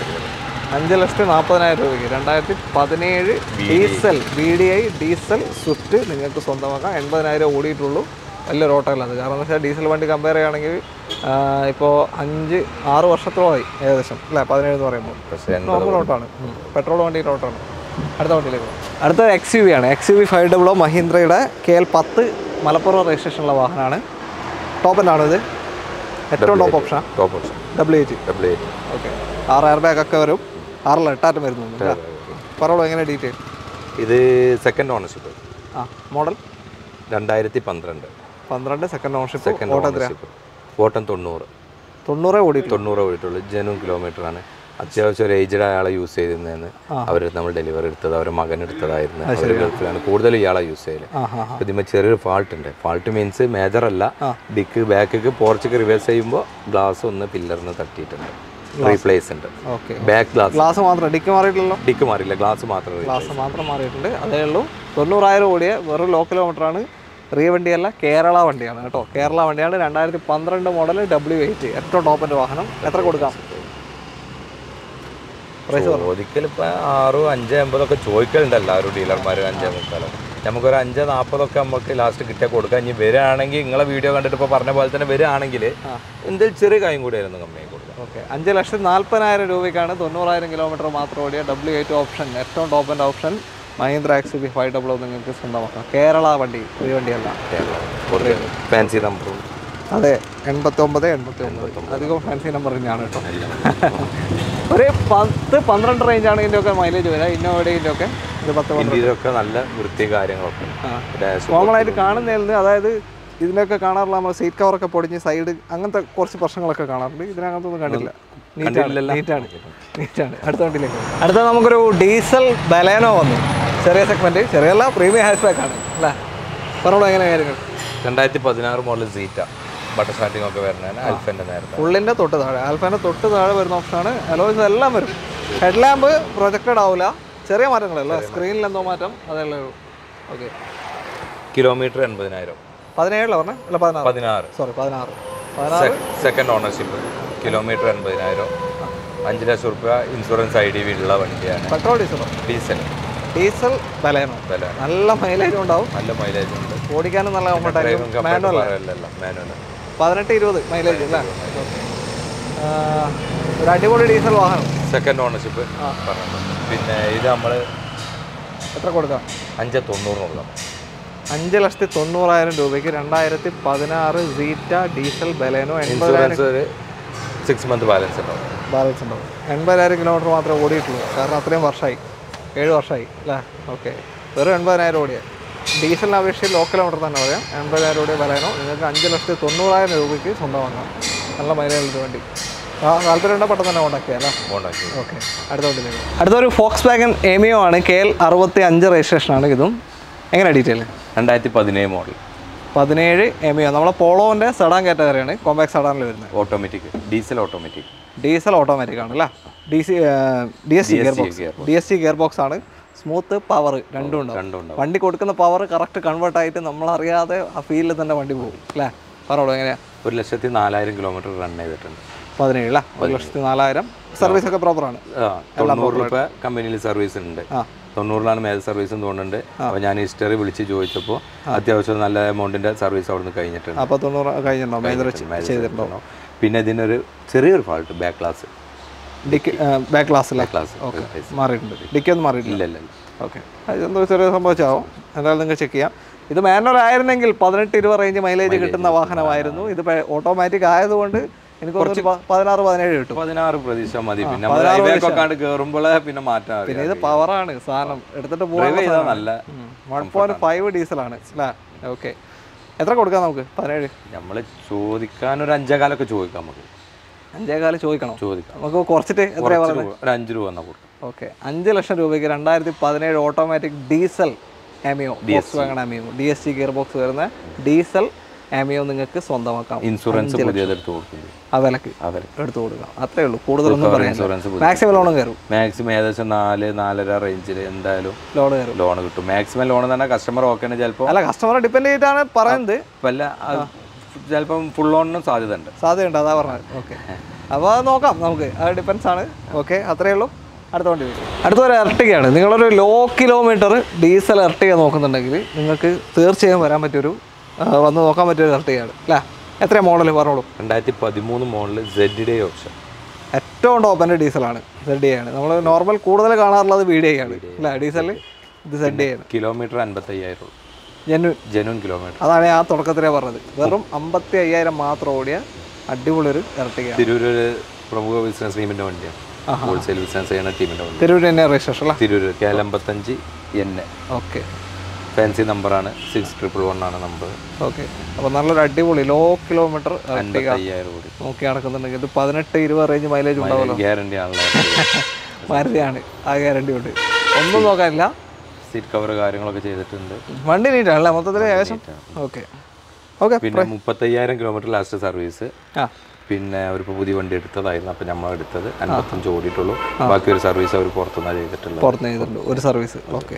Speaker 1: അഞ്ച് ലക്ഷത്തി നാൽപ്പതിനായിരം രൂപയ്ക്ക് രണ്ടായിരത്തി പതിനേഴ് diesel B D I diesel Swift നിങ്ങൾക്ക് സ്വന്തമാക്കാം എൺപതിനായിരം ഓടിയിട്ടുള്ളൂ വലിയൊരു ഓട്ടമല്ല അത് കാരണം എന്ന് വെച്ചാൽ ഡീസൽ വണ്ടി കമ്പയർ ചെയ്യുകയാണെങ്കിൽ ഇപ്പോൾ അഞ്ച് ആറ് വർഷത്തോളമായി ഏകദേശം അല്ലേ പതിനേഴ് എന്ന് പറയുമ്പോൾ
Speaker 2: പക്ഷേ
Speaker 1: നോർമൽ ഓട്ടമാണ് പെട്രോൾ വണ്ടിയുടെ ഓട്ടമാണ് അടുത്ത വണ്ടിയിലേക്ക് പോകാം അടുത്ത എക്സ് യു വി ആണ് എക്സ് യു വി ഫൈവ് ഡബിളോ മഹീന്ദ്രയുടെ കെ എൽ പത്ത് മലപ്പുറം രജിസ്ട്രേഷനുള്ള വാഹനമാണ് ടോപ്പ് ആണോ ഇത് ഏറ്റവും ടോപ്പ് ഓപ്ഷനാണ്
Speaker 2: top option
Speaker 1: double eight
Speaker 2: double eight
Speaker 1: okay ആറ് എയർ ബാഗ് ഒക്കെ വരും ആറിൽ എട്ടാറ്റം വരുന്നുണ്ട് അല്ലേ പറയണോ എങ്ങനെ ഡീറ്റെയിൽ
Speaker 2: ഇത് സെക്കൻഡ് ഓണർഷിപ്പ്
Speaker 1: ആ മോഡൽ
Speaker 2: രണ്ടായിരത്തി പന്ത്രണ്ട്
Speaker 1: പന്ത്രണ്ട് സെക്കൻഡ് ഓണർഷിപ്പ്
Speaker 2: സെക്കൻഡ്
Speaker 1: ഓട്ടം എത്രയാ
Speaker 2: ഓണർഷിപ്പ് ഓട്ടം തൊണ്ണൂറ്
Speaker 1: തൊണ്ണൂറേ ഓടിയിട്ടുള്ളൂ
Speaker 2: തൊണ്ണൂറ് പോയിട്ടുള്ളൂ ജനുവൻ കിലോമീറ്റർ ആണ് അത്യാവശ്യം ഒരു ഏജ്ഡ് അയാളെ യൂസ് ചെയ്തിരുന്നതെന്ന് അവർ നമ്മൾ ഡെലിവറി എടുത്തത് അവരുടെ മകൻ എടുത്തതായിരുന്നു അവർ ഗൾഫിലാണ് കൂടുതലും ഇയാളെ യൂസ് ചെയ്യല്
Speaker 1: ആ ഹാ ഹാ
Speaker 2: ഇതിന്മേൽ ചെറിയൊരു ഫാൾട്ട് ഉണ്ട് ഫാൾട്ട് മീൻസ് മേജർ അല്ല ഡിക്ക് ബാക്കിക്ക് പോർച്ചിക്ക് റിവേഴ്സ് ചെയ്യുമ്പോൾ ഗ്ലാസ് ഒന്ന് പില്ലറിന് തട്ടിയിട്ടുണ്ട് റീപ്ലേസ് ഉണ്ട്
Speaker 1: ഓക്കെ
Speaker 2: ബാക്ക് ഗ്ലാസ്
Speaker 1: ഗ്ലാസ് മാത്രം ഡിക്ക് മാറിയിട്ടില്ലല്ലോ
Speaker 2: ഡിക്ക് മാറിയില്ല ഗ്ലാസ് മാത്രം
Speaker 1: ഗ്ലാസ് മാത്രം മാറിയിട്ടുണ്ട് അതേ ഉള്ളൂ തൊണ്ണൂറായിരം ഓടിയ വെറും ലോ കിലോമീറ്റർ ആണ് റിയ വണ്ടിയല്ല കേരള വണ്ടിയാണ് കേട്ടോ കേരള വണ്ടിയാണ് രണ്ടായിരത്തി പന്ത്രണ്ട് മോഡൽ ഡബ്ല്യു എയ്റ്റ് ഏറ്റവും ടോപ്പിൻ്റെ വാഹനം എത്ര കൊടുക്കാം പ്രൈസ്
Speaker 2: ചോദിക്കൽ ഇപ്പം ആറോ അഞ്ച് അമ്പതൊക്കെ ചോദിക്കലുണ്ട് എല്ലാവരും ഡീലർമാർ അഞ്ചേ മുക്കാലോ നമുക്കൊരു അഞ്ച് നാൽപ്പതൊക്കെ നമുക്ക് ലാസ്റ്റ് കിട്ടിയാൽ കൊടുക്കാം ഇനി വരികയാണെങ്കിൽ നിങ്ങളെ വീഡിയോ കണ്ടിട്ട് ഇപ്പോൾ പറഞ്ഞ പോലെ തന്നെ വരികയാണെങ്കിൽ എന്തെങ്കിലും ചെറിയ കാര്യം കൂടി ആയിരുന്നു കമ്പനി കൊടുക്കാം
Speaker 1: ഓക്കെ അഞ്ച് ലക്ഷത്തി നാൽപ്പതിനായിരം രൂപയ്ക്കാണ് തൊണ്ണൂറായിരം കിലോമീറ്റർ മാത്രം ഓടിയ ഡബ്ല്യു എയ്റ്റ് ഓപ്ഷൻ ഏറ്റവും ടോപ്പിൻ്റെ option Mahindra X B five double നിങ്ങൾക്ക് സ്വന്തമാക്കാം കേരള വണ്ടി ഒരു വണ്ടിയല്ല
Speaker 2: ഫാൻസി നമ്പറും
Speaker 1: അതെ എൺപത്തി ഒമ്പത് എൺപത്തി ഒമ്പത് അധികം ഫാൻസി നമ്പർ തന്നെയാണ് കേട്ടോ ഒരു പത്ത് പന്ത്രണ്ട് റേഞ്ചാണ് ഇതിൻ്റെ ഒക്കെ മൈലേജ് വരിക ഇന്നോവയുടെ ഇതിൻ്റെ ഒക്കെ ഇത് പത്ത് പന്ത്രണ്ട്
Speaker 2: ഇന്ത്യയിലൊക്കെ നല്ല വൃത്തി കാര്യങ്ങളൊക്കെ
Speaker 1: ആ.
Speaker 2: ഡാഷ്
Speaker 1: കോമൺ ആയിട്ട് കാണുന്നതിൽ അതായത് ഇതിനൊക്കെ കാണാറുള്ള നമ്മൾ സീറ്റ് കവറൊക്കെ പൊടിഞ്ഞ് സൈഡ് അങ്ങനത്തെ കുറച്ച് പ്രശ്നങ്ങളൊക്കെ കാണാറുണ്ട് ഇതിനകത്തൊന്നും കണ്ടില്ല നീറ്റാണ് നീറ്റാണ് നീറ്റാണ് അടുത്ത വണ്ടിയിലേക്ക് പോകാം. അടുത്ത നമുക്കൊരു ഡീസൽ ബലേനോ വന്നു ചെറിയ സെഗ്മെന്റ് ചെറിയല്ല പ്രീമിയം ഹാഷ് ബാക്ക് ആണ് അല്ലേ പറഞ്ഞോളൂ എങ്ങനെ കാര്യങ്ങൾ
Speaker 2: രണ്ടായിരത്തി പതിനാറ് മോഡൽ സീറ്റ ബട്ടർ സ്റ്റാർട്ടിംഗ് ഒക്കെ വരുന്നതാണ് അൽഫൻ്റെ നേരത്തെ
Speaker 1: ഫുള്ളിൻ്റെ തൊട്ട് താഴെ ആൽഫാൻ്റെ തൊട്ട് താഴെ വരുന്ന ഓപ്ഷനാണ് അലോയ്സ് എല്ലാം വരും ഹെഡ് ലാമ്പ് പ്രൊജക്റ്റഡ് ആവില്ല ചെറിയ മാറ്റങ്ങളല്ല സ്ക്രീനിൽ എന്തോ മാറ്റം അതേ ഉള്ളൂ ഓക്കെ
Speaker 2: കിലോമീറ്റർ എൺപതിനായിരം
Speaker 1: പതിനേഴിലോ പറഞ്ഞേ അല്ല പതിനാറ്
Speaker 2: പതിനാറ്
Speaker 1: സോറി പതിനാറ് പതിനാറ്
Speaker 2: സെക്കൻഡ് ഓണർഷിപ്പ് കിലോമീറ്റർ എൺപതിനായിരം അഞ്ച് ലക്ഷം റുപ്യ ഇൻഷുറൻസ് ഐ ഡി വി ഉള്ള വണ്ടിയാണ്
Speaker 1: പെട്രോൾ ഡീസലോ
Speaker 2: ഡീസൽ
Speaker 1: ഡീസൽ ബലേനോ
Speaker 2: വില
Speaker 1: നല്ല മൈലേജ് ഉണ്ടാവും
Speaker 2: നല്ല മൈലേജ് ഉണ്ട്
Speaker 1: ഓടിക്കാനും നല്ല കംഫർട്ടായിരിക്കും മാനുവൽ
Speaker 2: പറയലല്ല മാനുവൽ
Speaker 1: പതിനെട്ട് ഇരുപത് മൈലേജ് അല്ലേ ആ, ഒരു അടിപൊളി ഡീസൽ വാഹനം
Speaker 2: സെക്കൻഡ് ഓണർഷിപ്പ് പറഞ്ഞത് പിന്നെ ഇത് നമ്മൾ
Speaker 1: എത്ര കൊടുക്കാം
Speaker 2: അഞ്ച് തൊണ്ണൂറ് കൊടുക്കാം
Speaker 1: അഞ്ച് ലക്ഷത്തി തൊണ്ണൂറായിരം രൂപയ്ക്ക് രണ്ടായിരത്തി പതിനാറ് സീറ്റ ഡീസൽ ബലേനോ എൺപതിനായിരം
Speaker 2: ഇൻഷുറൻസ് ഒരു സിക്സ് മന്ത് ബാലൻസ് ഉണ്ടാവും
Speaker 1: ബാലൻസ് ഉണ്ടാവും എൺപതിനായിരം കിലോമീറ്റർ മാത്രമേ ഓടിയിട്ടുള്ളൂ കാരണം അത്രയും വർഷമായി ഏഴ് വർഷമായി അല്ലേ ഓക്കെ വെറും എൺപതിനായിരം ഓടിയ ഡീസലിനെ അപേക്ഷിച്ച് ലോ കിലോമീറ്റർ തന്നെ പറയാം എൺപതിനായിരം രൂപ വിലയണോ നിങ്ങൾക്ക് അഞ്ച് ലക്ഷത്തി തൊണ്ണൂറായിരം രൂപയ്ക്ക് സ്വന്തമാക്കാം നല്ല മൈലേജ് വണ്ടി ആ താല്പര്യമുണ്ടെങ്കിൽ പെട്ടെന്ന് തന്നെ കോൺടാക്ട് ചെയ്യാം അല്ലേ
Speaker 2: കോണ്ടാക്ട്
Speaker 1: ഓക്കെ അടുത്ത വണ്ടിയിലേക്ക് അടുത്തൊരു ഫോക്സ് വാഗൻ എമിയോ ആണ് കെ എൽ അറുപത്തി അഞ്ച് രജിസ്ട്രേഷനാണ് ഇതും എങ്ങനെ ഡീറ്റെയിൽ
Speaker 2: രണ്ടായിരത്തി പതിനേഴ് മോഡൽ
Speaker 1: പതിനേഴ് എമിയോ നമ്മളെ പോളോൻ്റെ സെഡാൻ കാറ്റഗറിയാണ് കോമ്പാക്ട് സെഡാനിൽ വരുന്നത്
Speaker 2: automatic diesel automatic
Speaker 1: diesel automatic ആണ് അല്ലേ D C D S C gear box D S C gear box ആണ് സ്മൂത്ത് പവർ രണ്ടും ഉണ്ടാവും
Speaker 2: രണ്ടും ഉണ്ടാവും
Speaker 1: വണ്ടി കൊടുക്കുന്ന പവർ കറക്റ്റ് കൺവേർട്ട് ആയിട്ട് നമ്മളറിയാതെ ആ ഫീൽഡിൽ തന്നെ വണ്ടി പോകും അല്ലേ പറഞ്ഞോളൂ എങ്ങനെയാ
Speaker 2: ഒരു ലക്ഷത്തി നാലായിരം കിലോമീറ്റർ റൺ ചെയ്തിട്ടുണ്ട്
Speaker 1: പതിനേഴ് അല്ലേ ഒരു ലക്ഷത്തി നാലായിരം സർവീസ് ഒക്കെ പ്രോപ്പറാണ്
Speaker 2: ആ തൊണ്ണൂറ് രൂപ കമ്പനിയിൽ സർവീസ് ഉണ്ട്
Speaker 1: ആ.
Speaker 2: തൊണ്ണൂറിലാണ് മേൽ സർവീസും തോന്നുന്നുണ്ട് അപ്പോൾ ഞാൻ ഹിസ്റ്ററി വിളിച്ച് ചോദിച്ചപ്പോൾ അത്യാവശ്യം നല്ല എമൗണ്ടിന്റെ സർവീസ് അവിടുന്ന് കഴിഞ്ഞിട്ടുണ്ട്
Speaker 1: അപ്പോൾ തൊണ്ണൂറ് കഴിഞ്ഞിട്ടുണ്ടോ മേജർ ചെയ്തിട്ടുണ്ടോ
Speaker 2: പിന്നെ ഇതിനൊരു ചെറിയൊരു fault back glass
Speaker 1: dicky back ക്ലാസ്സിലെ
Speaker 2: ക്ലാസ്
Speaker 1: മാറിയിട്ടുണ്ട് ഡിക്കി ഒന്നും മാറിയിട്ടില്ല
Speaker 2: ഇല്ല ഇല്ല ഇല്ല.
Speaker 1: ഓക്കെ അതെന്തോ ചെറിയ സംഭവിച്ചാവും എന്തായാലും നിങ്ങൾക്ക് ചെക്ക് ചെയ്യാം ഇത് മാനുവൽ ആയിരുന്നെങ്കിൽ പതിനെട്ട് ഇരുപത് റേഞ്ച് മൈലേജ് കിട്ടുന്ന വാഹനമായിരുന്നു ഇത് ഓട്ടോമാറ്റിക് ആയതുകൊണ്ട് എനിക്ക് തോന്നുന്നു ഒരു പ- പതിനാറ് പതിനേഴ് കിട്ടും
Speaker 2: പതിനാറ് പ്രതീക്ഷ മതി പിന്നെ നമ്മൾ ഹൈവേക്ക് ഒക്കെ കയറുമ്പോഴേ പിന്നെ മാറ്റാൻ
Speaker 1: പിന്നെ ഇത് പവറാണ് സാധനം എടുത്തിട്ട് പോകാൻ
Speaker 2: ഡ്രൈവ് ചെയ്താൽ നല്ല
Speaker 1: വൺ പോയിന്റ് ഫൈവ് ഡീസലാണ് അല്ലേ ഓക്കെ എത്ര കൊടുക്കാം നമുക്ക് പതിനേഴ്
Speaker 2: നമ്മൾ ചോദിക്കാൻ ഒരു അഞ്ചേകാലൊക്കെ ചോദിക്കാം നമുക്ക്
Speaker 1: അഞ്ചേകാല് ചോദിക്കണം
Speaker 2: ചോദിക്കാം
Speaker 1: നമുക്ക് കുറച്ചിട്ട് എത്ര
Speaker 2: കുറച്ച് രൂപ ഒരു അഞ്ച് രൂപ എന്നാൽ കൊടുക്കാം
Speaker 1: ഓക്കെ അഞ്ച് ലക്ഷം രൂപയ്ക്ക് രണ്ടായിരത്തി പതിനേഴ് ഓട്ടോമാറ്റിക് ഡീസൽ ആമിയോ ബോക്സ് വാങ്ങണ Ameo D S T gear box വരുന്ന ഡീസൽ ആമിയോ നിങ്ങൾക്ക് സ്വന്തമാക്കാം
Speaker 2: ഇൻഷുറൻസ് പുതിയത് എടുത്ത് കൊടുക്കുന്നത്
Speaker 1: ആ വിലക്ക്
Speaker 2: അവർ
Speaker 1: എടുത്തു കൊടുക്കാം അത്രേ ഉള്ളൂ കൂടുതലൊന്നും പറയാൻ
Speaker 2: ഇൻഷുറൻസ്
Speaker 1: മാക്സിമം ലോണും കയറും
Speaker 2: മാക്സിമം ഏകദേശം നാല് നാലര റേഞ്ചിൽ എന്തായാലും
Speaker 1: ലോൺ കയറും
Speaker 2: ലോൺ കിട്ടും മാക്സിമം ലോൺ തന്നെ കസ്റ്റമർ ഓക്കെ ആണ് ചിലപ്പോൾ
Speaker 1: അല്ല കസ്റ്റമറെ ഡിപ്പെൻഡ് ചെയ്തിട്ടാണ് പറയുന്നത്
Speaker 2: വല്ല ചിലപ്പം ഫുൾ ലോണിനും സാധ്യത ഉണ്ട്
Speaker 1: സാധ്യതയുണ്ട് അതാ പറഞ്ഞത് ഓക്കെ അപ്പോൾ അത് നോക്കാം നമുക്ക് അത് ഡിപ്പെൻസ് ആണ് ഓക്കെ അത്രേ ഉള്ളൂ അടുത്ത വണ്ടി വരും അടുത്ത ഒരു എർട്ടികയാണ് നിങ്ങളൊരു ലോ കിലോമീറ്റർ ഡീസൽ എർട്ടിക നോക്കുന്നുണ്ടെങ്കിൽ നിങ്ങൾക്ക് തീർച്ചയായും വരാൻ പറ്റിയൊരു ആ, വന്ന് നോക്കാൻ പറ്റിയൊരു എർട്ടികയാണ് അല്ലേ എത്ര മോഡൽ പറഞ്ഞോളൂ
Speaker 2: രണ്ടായിരത്തി പതിമൂന്ന് മോഡൽ സെഡ് ഡേ ഓപ്ഷൻ
Speaker 1: ഏറ്റവും ടോപ്പൻ്റെ ഡീസലാണ് സെഡ് ഡി ആണ് നമ്മൾ നോർമൽ കൂടുതൽ കാണാറുള്ളത് വി ഡി ആണ് അല്ലേ ഡീസലിൽ ഇത് സെഡ് ഡി ആണ്
Speaker 2: കിലോമീറ്റർ അൻപത്തി അയ്യായിരം
Speaker 1: ജെന്യു
Speaker 2: ജെനുവൻ കിലോമീറ്റർ
Speaker 1: അതാണ് ഞാൻ തുടക്കത്തിലേ പറഞ്ഞത് വെറും അമ്പത്തി അയ്യായിരം മാത്രം ഓടിയ അടിപൊളി ഒരു എർട്ടികയാണ്
Speaker 2: തിരൂര് പ്രമുഖ ബിസിനസ് ടീമിന്റെ വണ്ടിയാണ് ഹോൾസെയിൽ ബിസിനസ് ചെയ്യുന്ന ടീമിന്റെ വണ്ടി
Speaker 1: തിരൂർ തന്നെ രജിസ്ട്രേഷൻ അല്ലേ
Speaker 2: തിരൂര് കെ എൽ അമ്പത്തഞ്ച് എൻ എ
Speaker 1: ഓക്കെ
Speaker 2: ഫാൻസി നമ്പറാണ് സിക്സ് ട്രിപ്പിൾ വൺ ആണ് നമ്പർ
Speaker 1: ഓക്കെ അപ്പോൾ നല്ലൊരു അടിപൊളി ലോ കിലോമീറ്റർ
Speaker 2: അൻപത്തി അയ്യായിരം കൂടി
Speaker 1: നോക്കി നടക്കുന്നുണ്ടെങ്കിൽ ഇത് പതിനെട്ട് ഇരുപത് റേഞ്ച് മൈലേജ് ഉണ്ടാവുമല്ലോ
Speaker 2: ഗ്യാരണ്ടി ആണല്ലോ
Speaker 1: മാരുതിയാണ് ആ ഗ്യാരണ്ടി ഉണ്ട് ഒന്നും നോക്കാനില്ല
Speaker 2: സീറ്റ് കവർ കാര്യങ്ങളൊക്കെ ചെയ്തിട്ടുണ്ട്
Speaker 1: വണ്ടി നീറ്റാണല്ലേ മൊത്തത്തിൽ ഏകദേശം ഓക്കെ ഓക്കെ
Speaker 2: പിന്നെ മുപ്പത്തയ്യായിരം കിലോമീറ്റർ ലാസ്റ്റ് സർവീസ്
Speaker 1: ആ
Speaker 2: പിന്നെ അവരിപ്പോൾ പുതിയ വണ്ടി എടുത്തതായിരുന്നു അപ്പം നമ്മൾ എടുത്തത് അൻപത്തഞ്ച് ഓടിയിട്ടുള്ളൂ ബാക്കി ഒരു സർവീസ് അവർ പുറത്തുനിന്നാണ് ചെയ്തിട്ടുള്ളത്
Speaker 1: പുറത്ത് ചെയ്തിട്ടുണ്ട് ഒരു സർവീസ് ഓക്കെ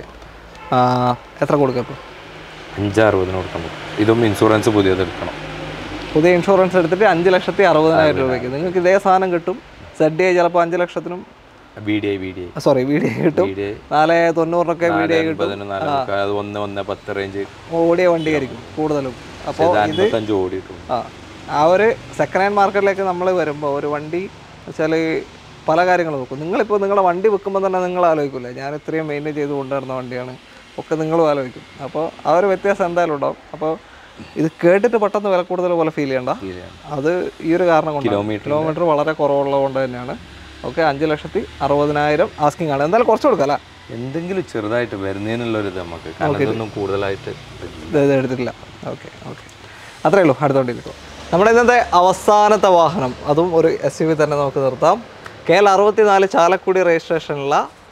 Speaker 1: എത്ര കൊടുക്കാം ഇപ്പോൾ
Speaker 2: അഞ്ചറുപതിന് കൊടുക്കാൻ പറ്റും ഇതും ഇൻഷുറൻസ് പുതിയത് എടുക്കണം
Speaker 1: പുതിയ ഇൻഷുറൻസ് എടുത്തിട്ട് അഞ്ച് ലക്ഷത്തി അറുപതിനായിരം രൂപയ്ക്ക് നിങ്ങൾക്ക് ഇതേ സാധനം കിട്ടും സെഡ് ഐ ചിലപ്പോൾ അഞ്ച് ലക്ഷത്തിനും
Speaker 2: B D I B D I
Speaker 1: sorry video കിട്ടും
Speaker 2: ബി ഡി ഐ
Speaker 1: നാല് തൊണ്ണൂറിനൊക്കെ വീഡിയോ കിട്ടും
Speaker 2: അൻപതിന് നാല് അത് ഒന്ന് ഒന്ന് പത്ത് റേഞ്ച്
Speaker 1: ഓടിയ വണ്ടിയായിരിക്കും കൂടുതലും അപ്പോൾ
Speaker 2: ഇത് അൻപത്തഞ്ച് ഓടിയിട്ടുള്ളൂ
Speaker 1: ആ ആ ഒരു സെക്കൻഡ് ഹാൻഡ് മാർക്കറ്റിലേക്ക് നമ്മൾ വരുമ്പോൾ ഒരു വണ്ടി വെച്ചാൽ പല കാര്യങ്ങൾ നോക്കും നിങ്ങളിപ്പോൾ നിങ്ങളുടെ വണ്ടി വെക്കുമ്പോൾ തന്നെ നിങ്ങൾ ആലോചിക്കില്ലേ ഞാൻ ഇത്രയും മെയിൻറ്റെയിൻ ചെയ്ത് കൊണ്ടുവരുന്ന വണ്ടിയാണ് ഒക്കെ നിങ്ങളും ആലോചിക്കും അപ്പോൾ ആ ഒരു വ്യത്യാസം എന്തായാലും ഉണ്ടാവും അപ്പോൾ ഇത് കേട്ടിട്ട് പെട്ടെന്ന് വില കൂടുതൽ പോലെ ഫീൽ ചെയ്യണ്ട അത് ഈ ഒരു കാരണം കൊണ്ട്
Speaker 2: Kilometer
Speaker 1: കിലോമീറ്റർ വളരെ കുറവുള്ളത് കൊണ്ട് തന്നെയാണ് ഓക്കെ അഞ്ച് ലക്ഷത്തി അറുപതിനായിരം ആസ്കിങ് ആണ് എന്തായാലും കുറച്ച് കൊടുക്കാം അല്ലേ
Speaker 2: എന്തെങ്കിലും ചെറുതായിട്ട് വരുന്നതിനുള്ളൊരു ഇത് നമുക്ക് കാരണം ഇതൊന്നും കൂടുതലായിട്ട്
Speaker 1: ഇത് ഇത് എടുത്തിട്ടില്ല ഓക്കെ ഓക്കെ അത്രേ ഉള്ളൂ അടുത്ത വണ്ടിയിൽ നമ്മുടെ ഇന്നത്തെ അവസാനത്തെ വാഹനം അതും ഒരു എസ് യു വി തന്നെ നമുക്ക് നിർത്താം കെ എൽ അറുപത്തിനാല് ചാലക്കുടി രജിസ്ട്രേഷനുള്ള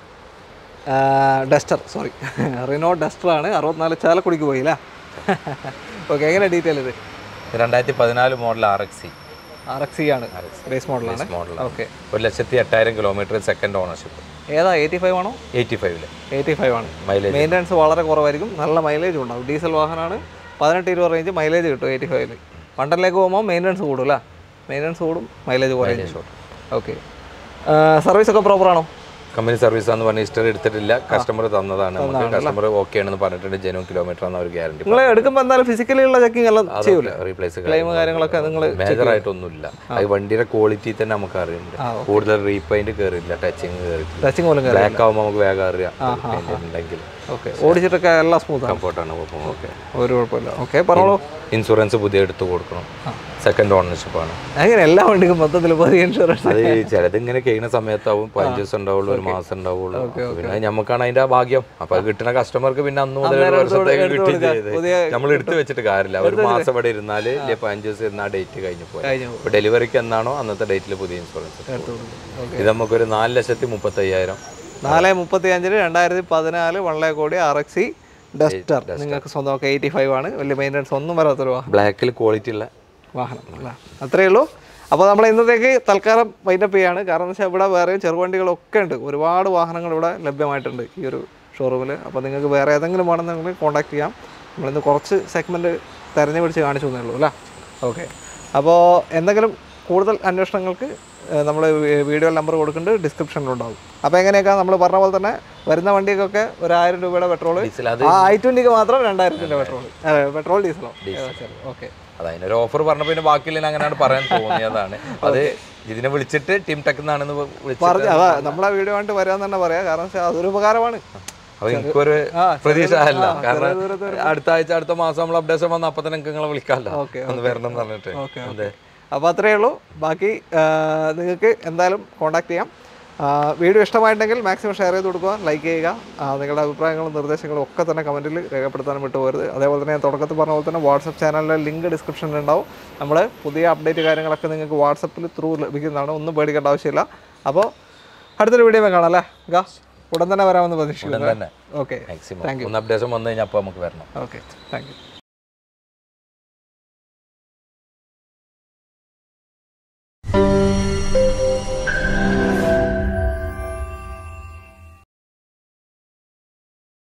Speaker 1: ഡസ്റ്റർ സോറി റിനോ ഡസ്റ്ററാണ് അറുപത്തിനാല് ചാലക്കുടിക്ക് പോയില്ല ഓക്കെ എങ്ങനെ ഡീറ്റെയിൽ ഇത്
Speaker 2: രണ്ടായിരത്തി പതിനാല് model R X C
Speaker 1: R X C ആണ് ബേസ് മോഡലാണ്
Speaker 2: മോഡൽ
Speaker 1: ഓക്കെ
Speaker 2: ഒരു ലക്ഷത്തി എട്ടായിരം കിലോമീറ്റർ സെക്കൻഡ് ഓണർഷിപ്പ്
Speaker 1: ഏതാ എയ്റ്റി ഫൈവ് ആണോ
Speaker 2: എയ്റ്റി ഫൈവില്
Speaker 1: എയ്റ്റി ഫൈവ് ആണ്
Speaker 2: മൈലേജ്
Speaker 1: മെയിൻ്റനൻസ് വളരെ കുറവായിരിക്കും നല്ല മൈലേജ് ഉണ്ടാവും ഡീസൽ വാഹനമാണ് പതിനെട്ട് ഇരുപത് റേഞ്ച് മൈലേജ് കിട്ടും എയ്റ്റി ഫൈവില് പണ്ടനിലേക്ക് പോകുമ്പോൾ മെയിൻ്റനൻസ് കൂടും അല്ലേ മെയിൻ്റനൻസ് കൂടും മൈലേജ് കുറയും ഓക്കെ സർവീസ് ഒക്കെ പ്രോപ്പർ ആണോ
Speaker 2: കമ്പനി സർവീസ് ആണെന്ന് പറഞ്ഞ ഹിസ്റ്ററി എടുത്തിട്ടില്ല കസ്റ്റമർ തന്നതാണ് നമുക്ക് കസ്റ്റമർ ഓക്കെ ആണെന്ന് പറഞ്ഞിട്ടുണ്ട് ജനു കിലോമീറ്റർ ആണ് അവർ ഗ്യാരണ്ടി
Speaker 1: നിങ്ങൾ എടുക്കുമ്പോൾ എന്തായാലും ഫിസിക്കലി ഉള്ള ചെക്കിംഗ് എല്ലാം ചെയ്യൂല
Speaker 2: റീപ്ലേസ്
Speaker 1: ക്ലെയിം കാര്യങ്ങളൊക്കെ നിങ്ങൾ
Speaker 2: മേജർ ആയിട്ടൊന്നുമില്ല അത് വണ്ടിയുടെ ക്വാളിറ്റി തന്നെ നമുക്ക് അറിയുന്നുണ്ട് കൂടുതൽ റീപെയിന്റ് കയറിയില്ല ടച്ചിങ് കയറിയിട്ടില്ല
Speaker 1: ടച്ചിങ് പോലും
Speaker 2: ബ്ലാക്ക് ആവുമ്പോൾ നമുക്ക് വേഗം അറിയാം paint ഉണ്ടെങ്കിൽ
Speaker 1: ഓക്കെ ഓടിച്ചിട്ടൊക്കെ എല്ലാം സ്മൂത്താണ്
Speaker 2: കംഫർട്ടാണ് പോകുന്നത്
Speaker 1: ഓക്കെ ഒരു കുഴപ്പമില്ല ഓക്കെ പറഞ്ഞോളൂ
Speaker 2: ഇൻഷുറൻസ് പുതിയ എടുത്ത് കൊടുക്കണം സെക്കൻഡ് ഓണർഷിപ്പ് ആണ്
Speaker 1: അങ്ങനെ എല്ലാ വണ്ടിക്കും മൊത്തത്തിൽ പുതിയ ഇൻഷുറൻസ്
Speaker 2: അത് ചിലത് ഇങ്ങനെ കഴിയുന്ന സമയത്താവും പതിനഞ്ച് ദിവസം ഉണ്ടാവുള്ളൂ ഒരു മാസം ഉണ്ടാവുള്ളൂ പിന്നെ നമുക്കാണ് അതിന്റെ ആ ഭാഗ്യം അപ്പൊ അത് കിട്ടുന്ന കസ്റ്റമർക്ക് പിന്നെ അന്ന് മുതൽ ഒരു വർഷത്തേക്ക് കിട്ടി ചെയ്ത്
Speaker 1: പുതിയ
Speaker 2: നമ്മൾ എടുത്തു വെച്ചിട്ട് കാര്യമില്ല ഒരു മാസം ഇവിടെ ഇരുന്നാല് ഇല്ലേ പതിനഞ്ച് ദിവസം ഇരുന്ന ആ ഡേറ്റ് കഴിഞ്ഞു പോയി
Speaker 1: കഴിഞ്ഞു
Speaker 2: ഇപ്പൊ ഡെലിവറിക്ക് എന്നാണോ അന്നത്തെ ഡേറ്റിൽ പുതിയ ഇൻഷുറൻസ്
Speaker 1: ഓക്കെ
Speaker 2: ഇത് നമുക്കൊരു നാല് ലക്ഷത്തി മുപ്പത്തി അയ്യായിരം
Speaker 1: നാല് മുപ്പത്തി അഞ്ചിന് രണ്ടായിരത്തി പതിനാല് വൺ കോടി ആർ എക്സ് സി ഡസ്റ്റർ നിങ്ങൾക്ക് സ്വന്തമൊക്കെ എയ്റ്റി ഫൈവ് ആണ് വലിയ മെയിൻ്റനൻസ് ഒന്നും വരാത്തൊരു വാഹനം
Speaker 2: ബ്ലാക്കിൽ ക്വാളിറ്റി ഉള്ള
Speaker 1: വാഹനം അല്ല അത്രയേ ഉള്ളൂ അപ്പോൾ നമ്മൾ ഇന്നത്തേക്ക് തൽക്കാലം വൈൻഡപ്പ് ചെയ്യാണ് കാരണം എന്ന് വെച്ചാൽ ഇവിടെ വേറെയും ചെറുവണ്ടികളൊക്കെ ഉണ്ട് ഒരുപാട് വാഹനങ്ങൾ ഇവിടെ ലഭ്യമായിട്ടുണ്ട് ഈ ഒരു ഷോറൂമിൽ അപ്പോൾ നിങ്ങൾക്ക് വേറെ ഏതെങ്കിലും വേണമെന്നുണ്ടെങ്കിൽ കോൺടാക്ട് ചെയ്യാം നമ്മളിന്ന് കുറച്ച് സെഗ്മെൻറ്റ് തിരഞ്ഞു പിടിച്ച് കാണിച്ചു തന്നേ ഉള്ളൂ അല്ലേ ഓക്കെ അപ്പോൾ എന്തെങ്കിലും കൂടുതൽ അന്വേഷണങ്ങൾക്ക് നമ്മൾ വീഡിയോ നമ്പർ കൊടുക്കുന്നുണ്ട് ഡിസ്ക്രിപ്ഷനിലുണ്ടാവും അപ്പോൾ എങ്ങനെയൊക്കെ നമ്മൾ പറഞ്ഞ പോലെ തന്നെ വരുന്ന വണ്ടിക്കൊക്കെ ഒരു ആയിരം രൂപയുടെ പെട്രോൾ
Speaker 2: ഡീസൽ അത്
Speaker 1: ആ ഐ ട്വൻറ്റിക്ക് മാത്രം രണ്ടായിരത്തിന്റെ പെട്രോൾ പെട്രോൾ ഡീസലോ ഓക്കെ
Speaker 2: അത് അതിനൊരു ഓഫർ പറഞ്ഞപ്പോ പിന്നെ ബാക്കിയുള്ള അങ്ങനെയാണ് പറയാൻ തോന്നിയതാണ് അത് ഇതിനെ വിളിച്ചിട്ട് ടീം ടെക് എന്നാണെന്ന് വിളിച്ചിട്ട്
Speaker 1: പറഞ്ഞു അതാ നമ്മളെ വീഡിയോ കണ്ടിട്ട് വരാന്ന് തന്നെ പറയാം കാരണം വെച്ചാൽ അതൊരു ഉപകാരമാണ്
Speaker 2: അപ്പൊ എനിക്കൊരു
Speaker 1: ആ,
Speaker 2: പ്രതീക്ഷ അല്ല
Speaker 1: ആ,
Speaker 2: കാരണം
Speaker 1: ചെറിയ ദൂരത്ത്
Speaker 2: അടുത്ത ആഴ്ച അടുത്ത മാസം നമ്മൾ അപ്ഡേഷൻ വന്ന അപ്പൊ തന്നെ നിങ്ങളെ വിളിക്കാമല്ലോ
Speaker 1: ഓക്കെ
Speaker 2: ഒന്ന് വരണം എന്ന് പറഞ്ഞിട്ട്
Speaker 1: ഓക്കെ
Speaker 2: അതെ
Speaker 1: അപ്പോൾ അത്രയേ ഉള്ളൂ ബാക്കി നിങ്ങൾക്ക് എന്തായാലും കോൺടാക്ട് ചെയ്യാം ആ, വീഡിയോ ഇഷ്ടമായിട്ടുണ്ടെങ്കിൽ മാക്സിമം ഷെയർ ചെയ്ത് കൊടുക്കുക ലൈക്ക് ചെയ്യുക ആ, നിങ്ങളുടെ അഭിപ്രായങ്ങളും നിർദ്ദേശങ്ങളും ഒക്കെ തന്നെ കമൻറ്റിൽ രേഖപ്പെടുത്താൻ വിട്ടുപോകരുത് അതേപോലെ തന്നെ ഞാൻ തുടക്കത്തിൽ പറഞ്ഞ പോലെ തന്നെ വാട്സപ്പ് ചാനലിലെ ലിങ്ക് ഡിസ്ക്രിപ്ഷനിൽ ഉണ്ടാവും നമ്മൾ പുതിയ അപ്ഡേറ്റ് കാര്യങ്ങളൊക്കെ നിങ്ങൾക്ക് വാട്സപ്പിൽ ത്രൂ ലഭിക്കുന്നതാണ് ഒന്നും പേടിക്കേണ്ട ആവശ്യമില്ല അപ്പോൾ അടുത്തൊരു വീഡിയോ കാണാം അല്ലേ ഗാ ഉടൻ തന്നെ വരാമെന്ന് പ്രതീക്ഷിക്കുന്നു
Speaker 2: തന്നെ
Speaker 1: ഓക്കെ
Speaker 2: മാക്സിമം ഒന്ന് അപ്ഡേഷൻ വന്നു കഴിഞ്ഞാൽ അപ്പൊ നമുക്ക് വരണം
Speaker 1: ഓക്കെ താങ്ക് യു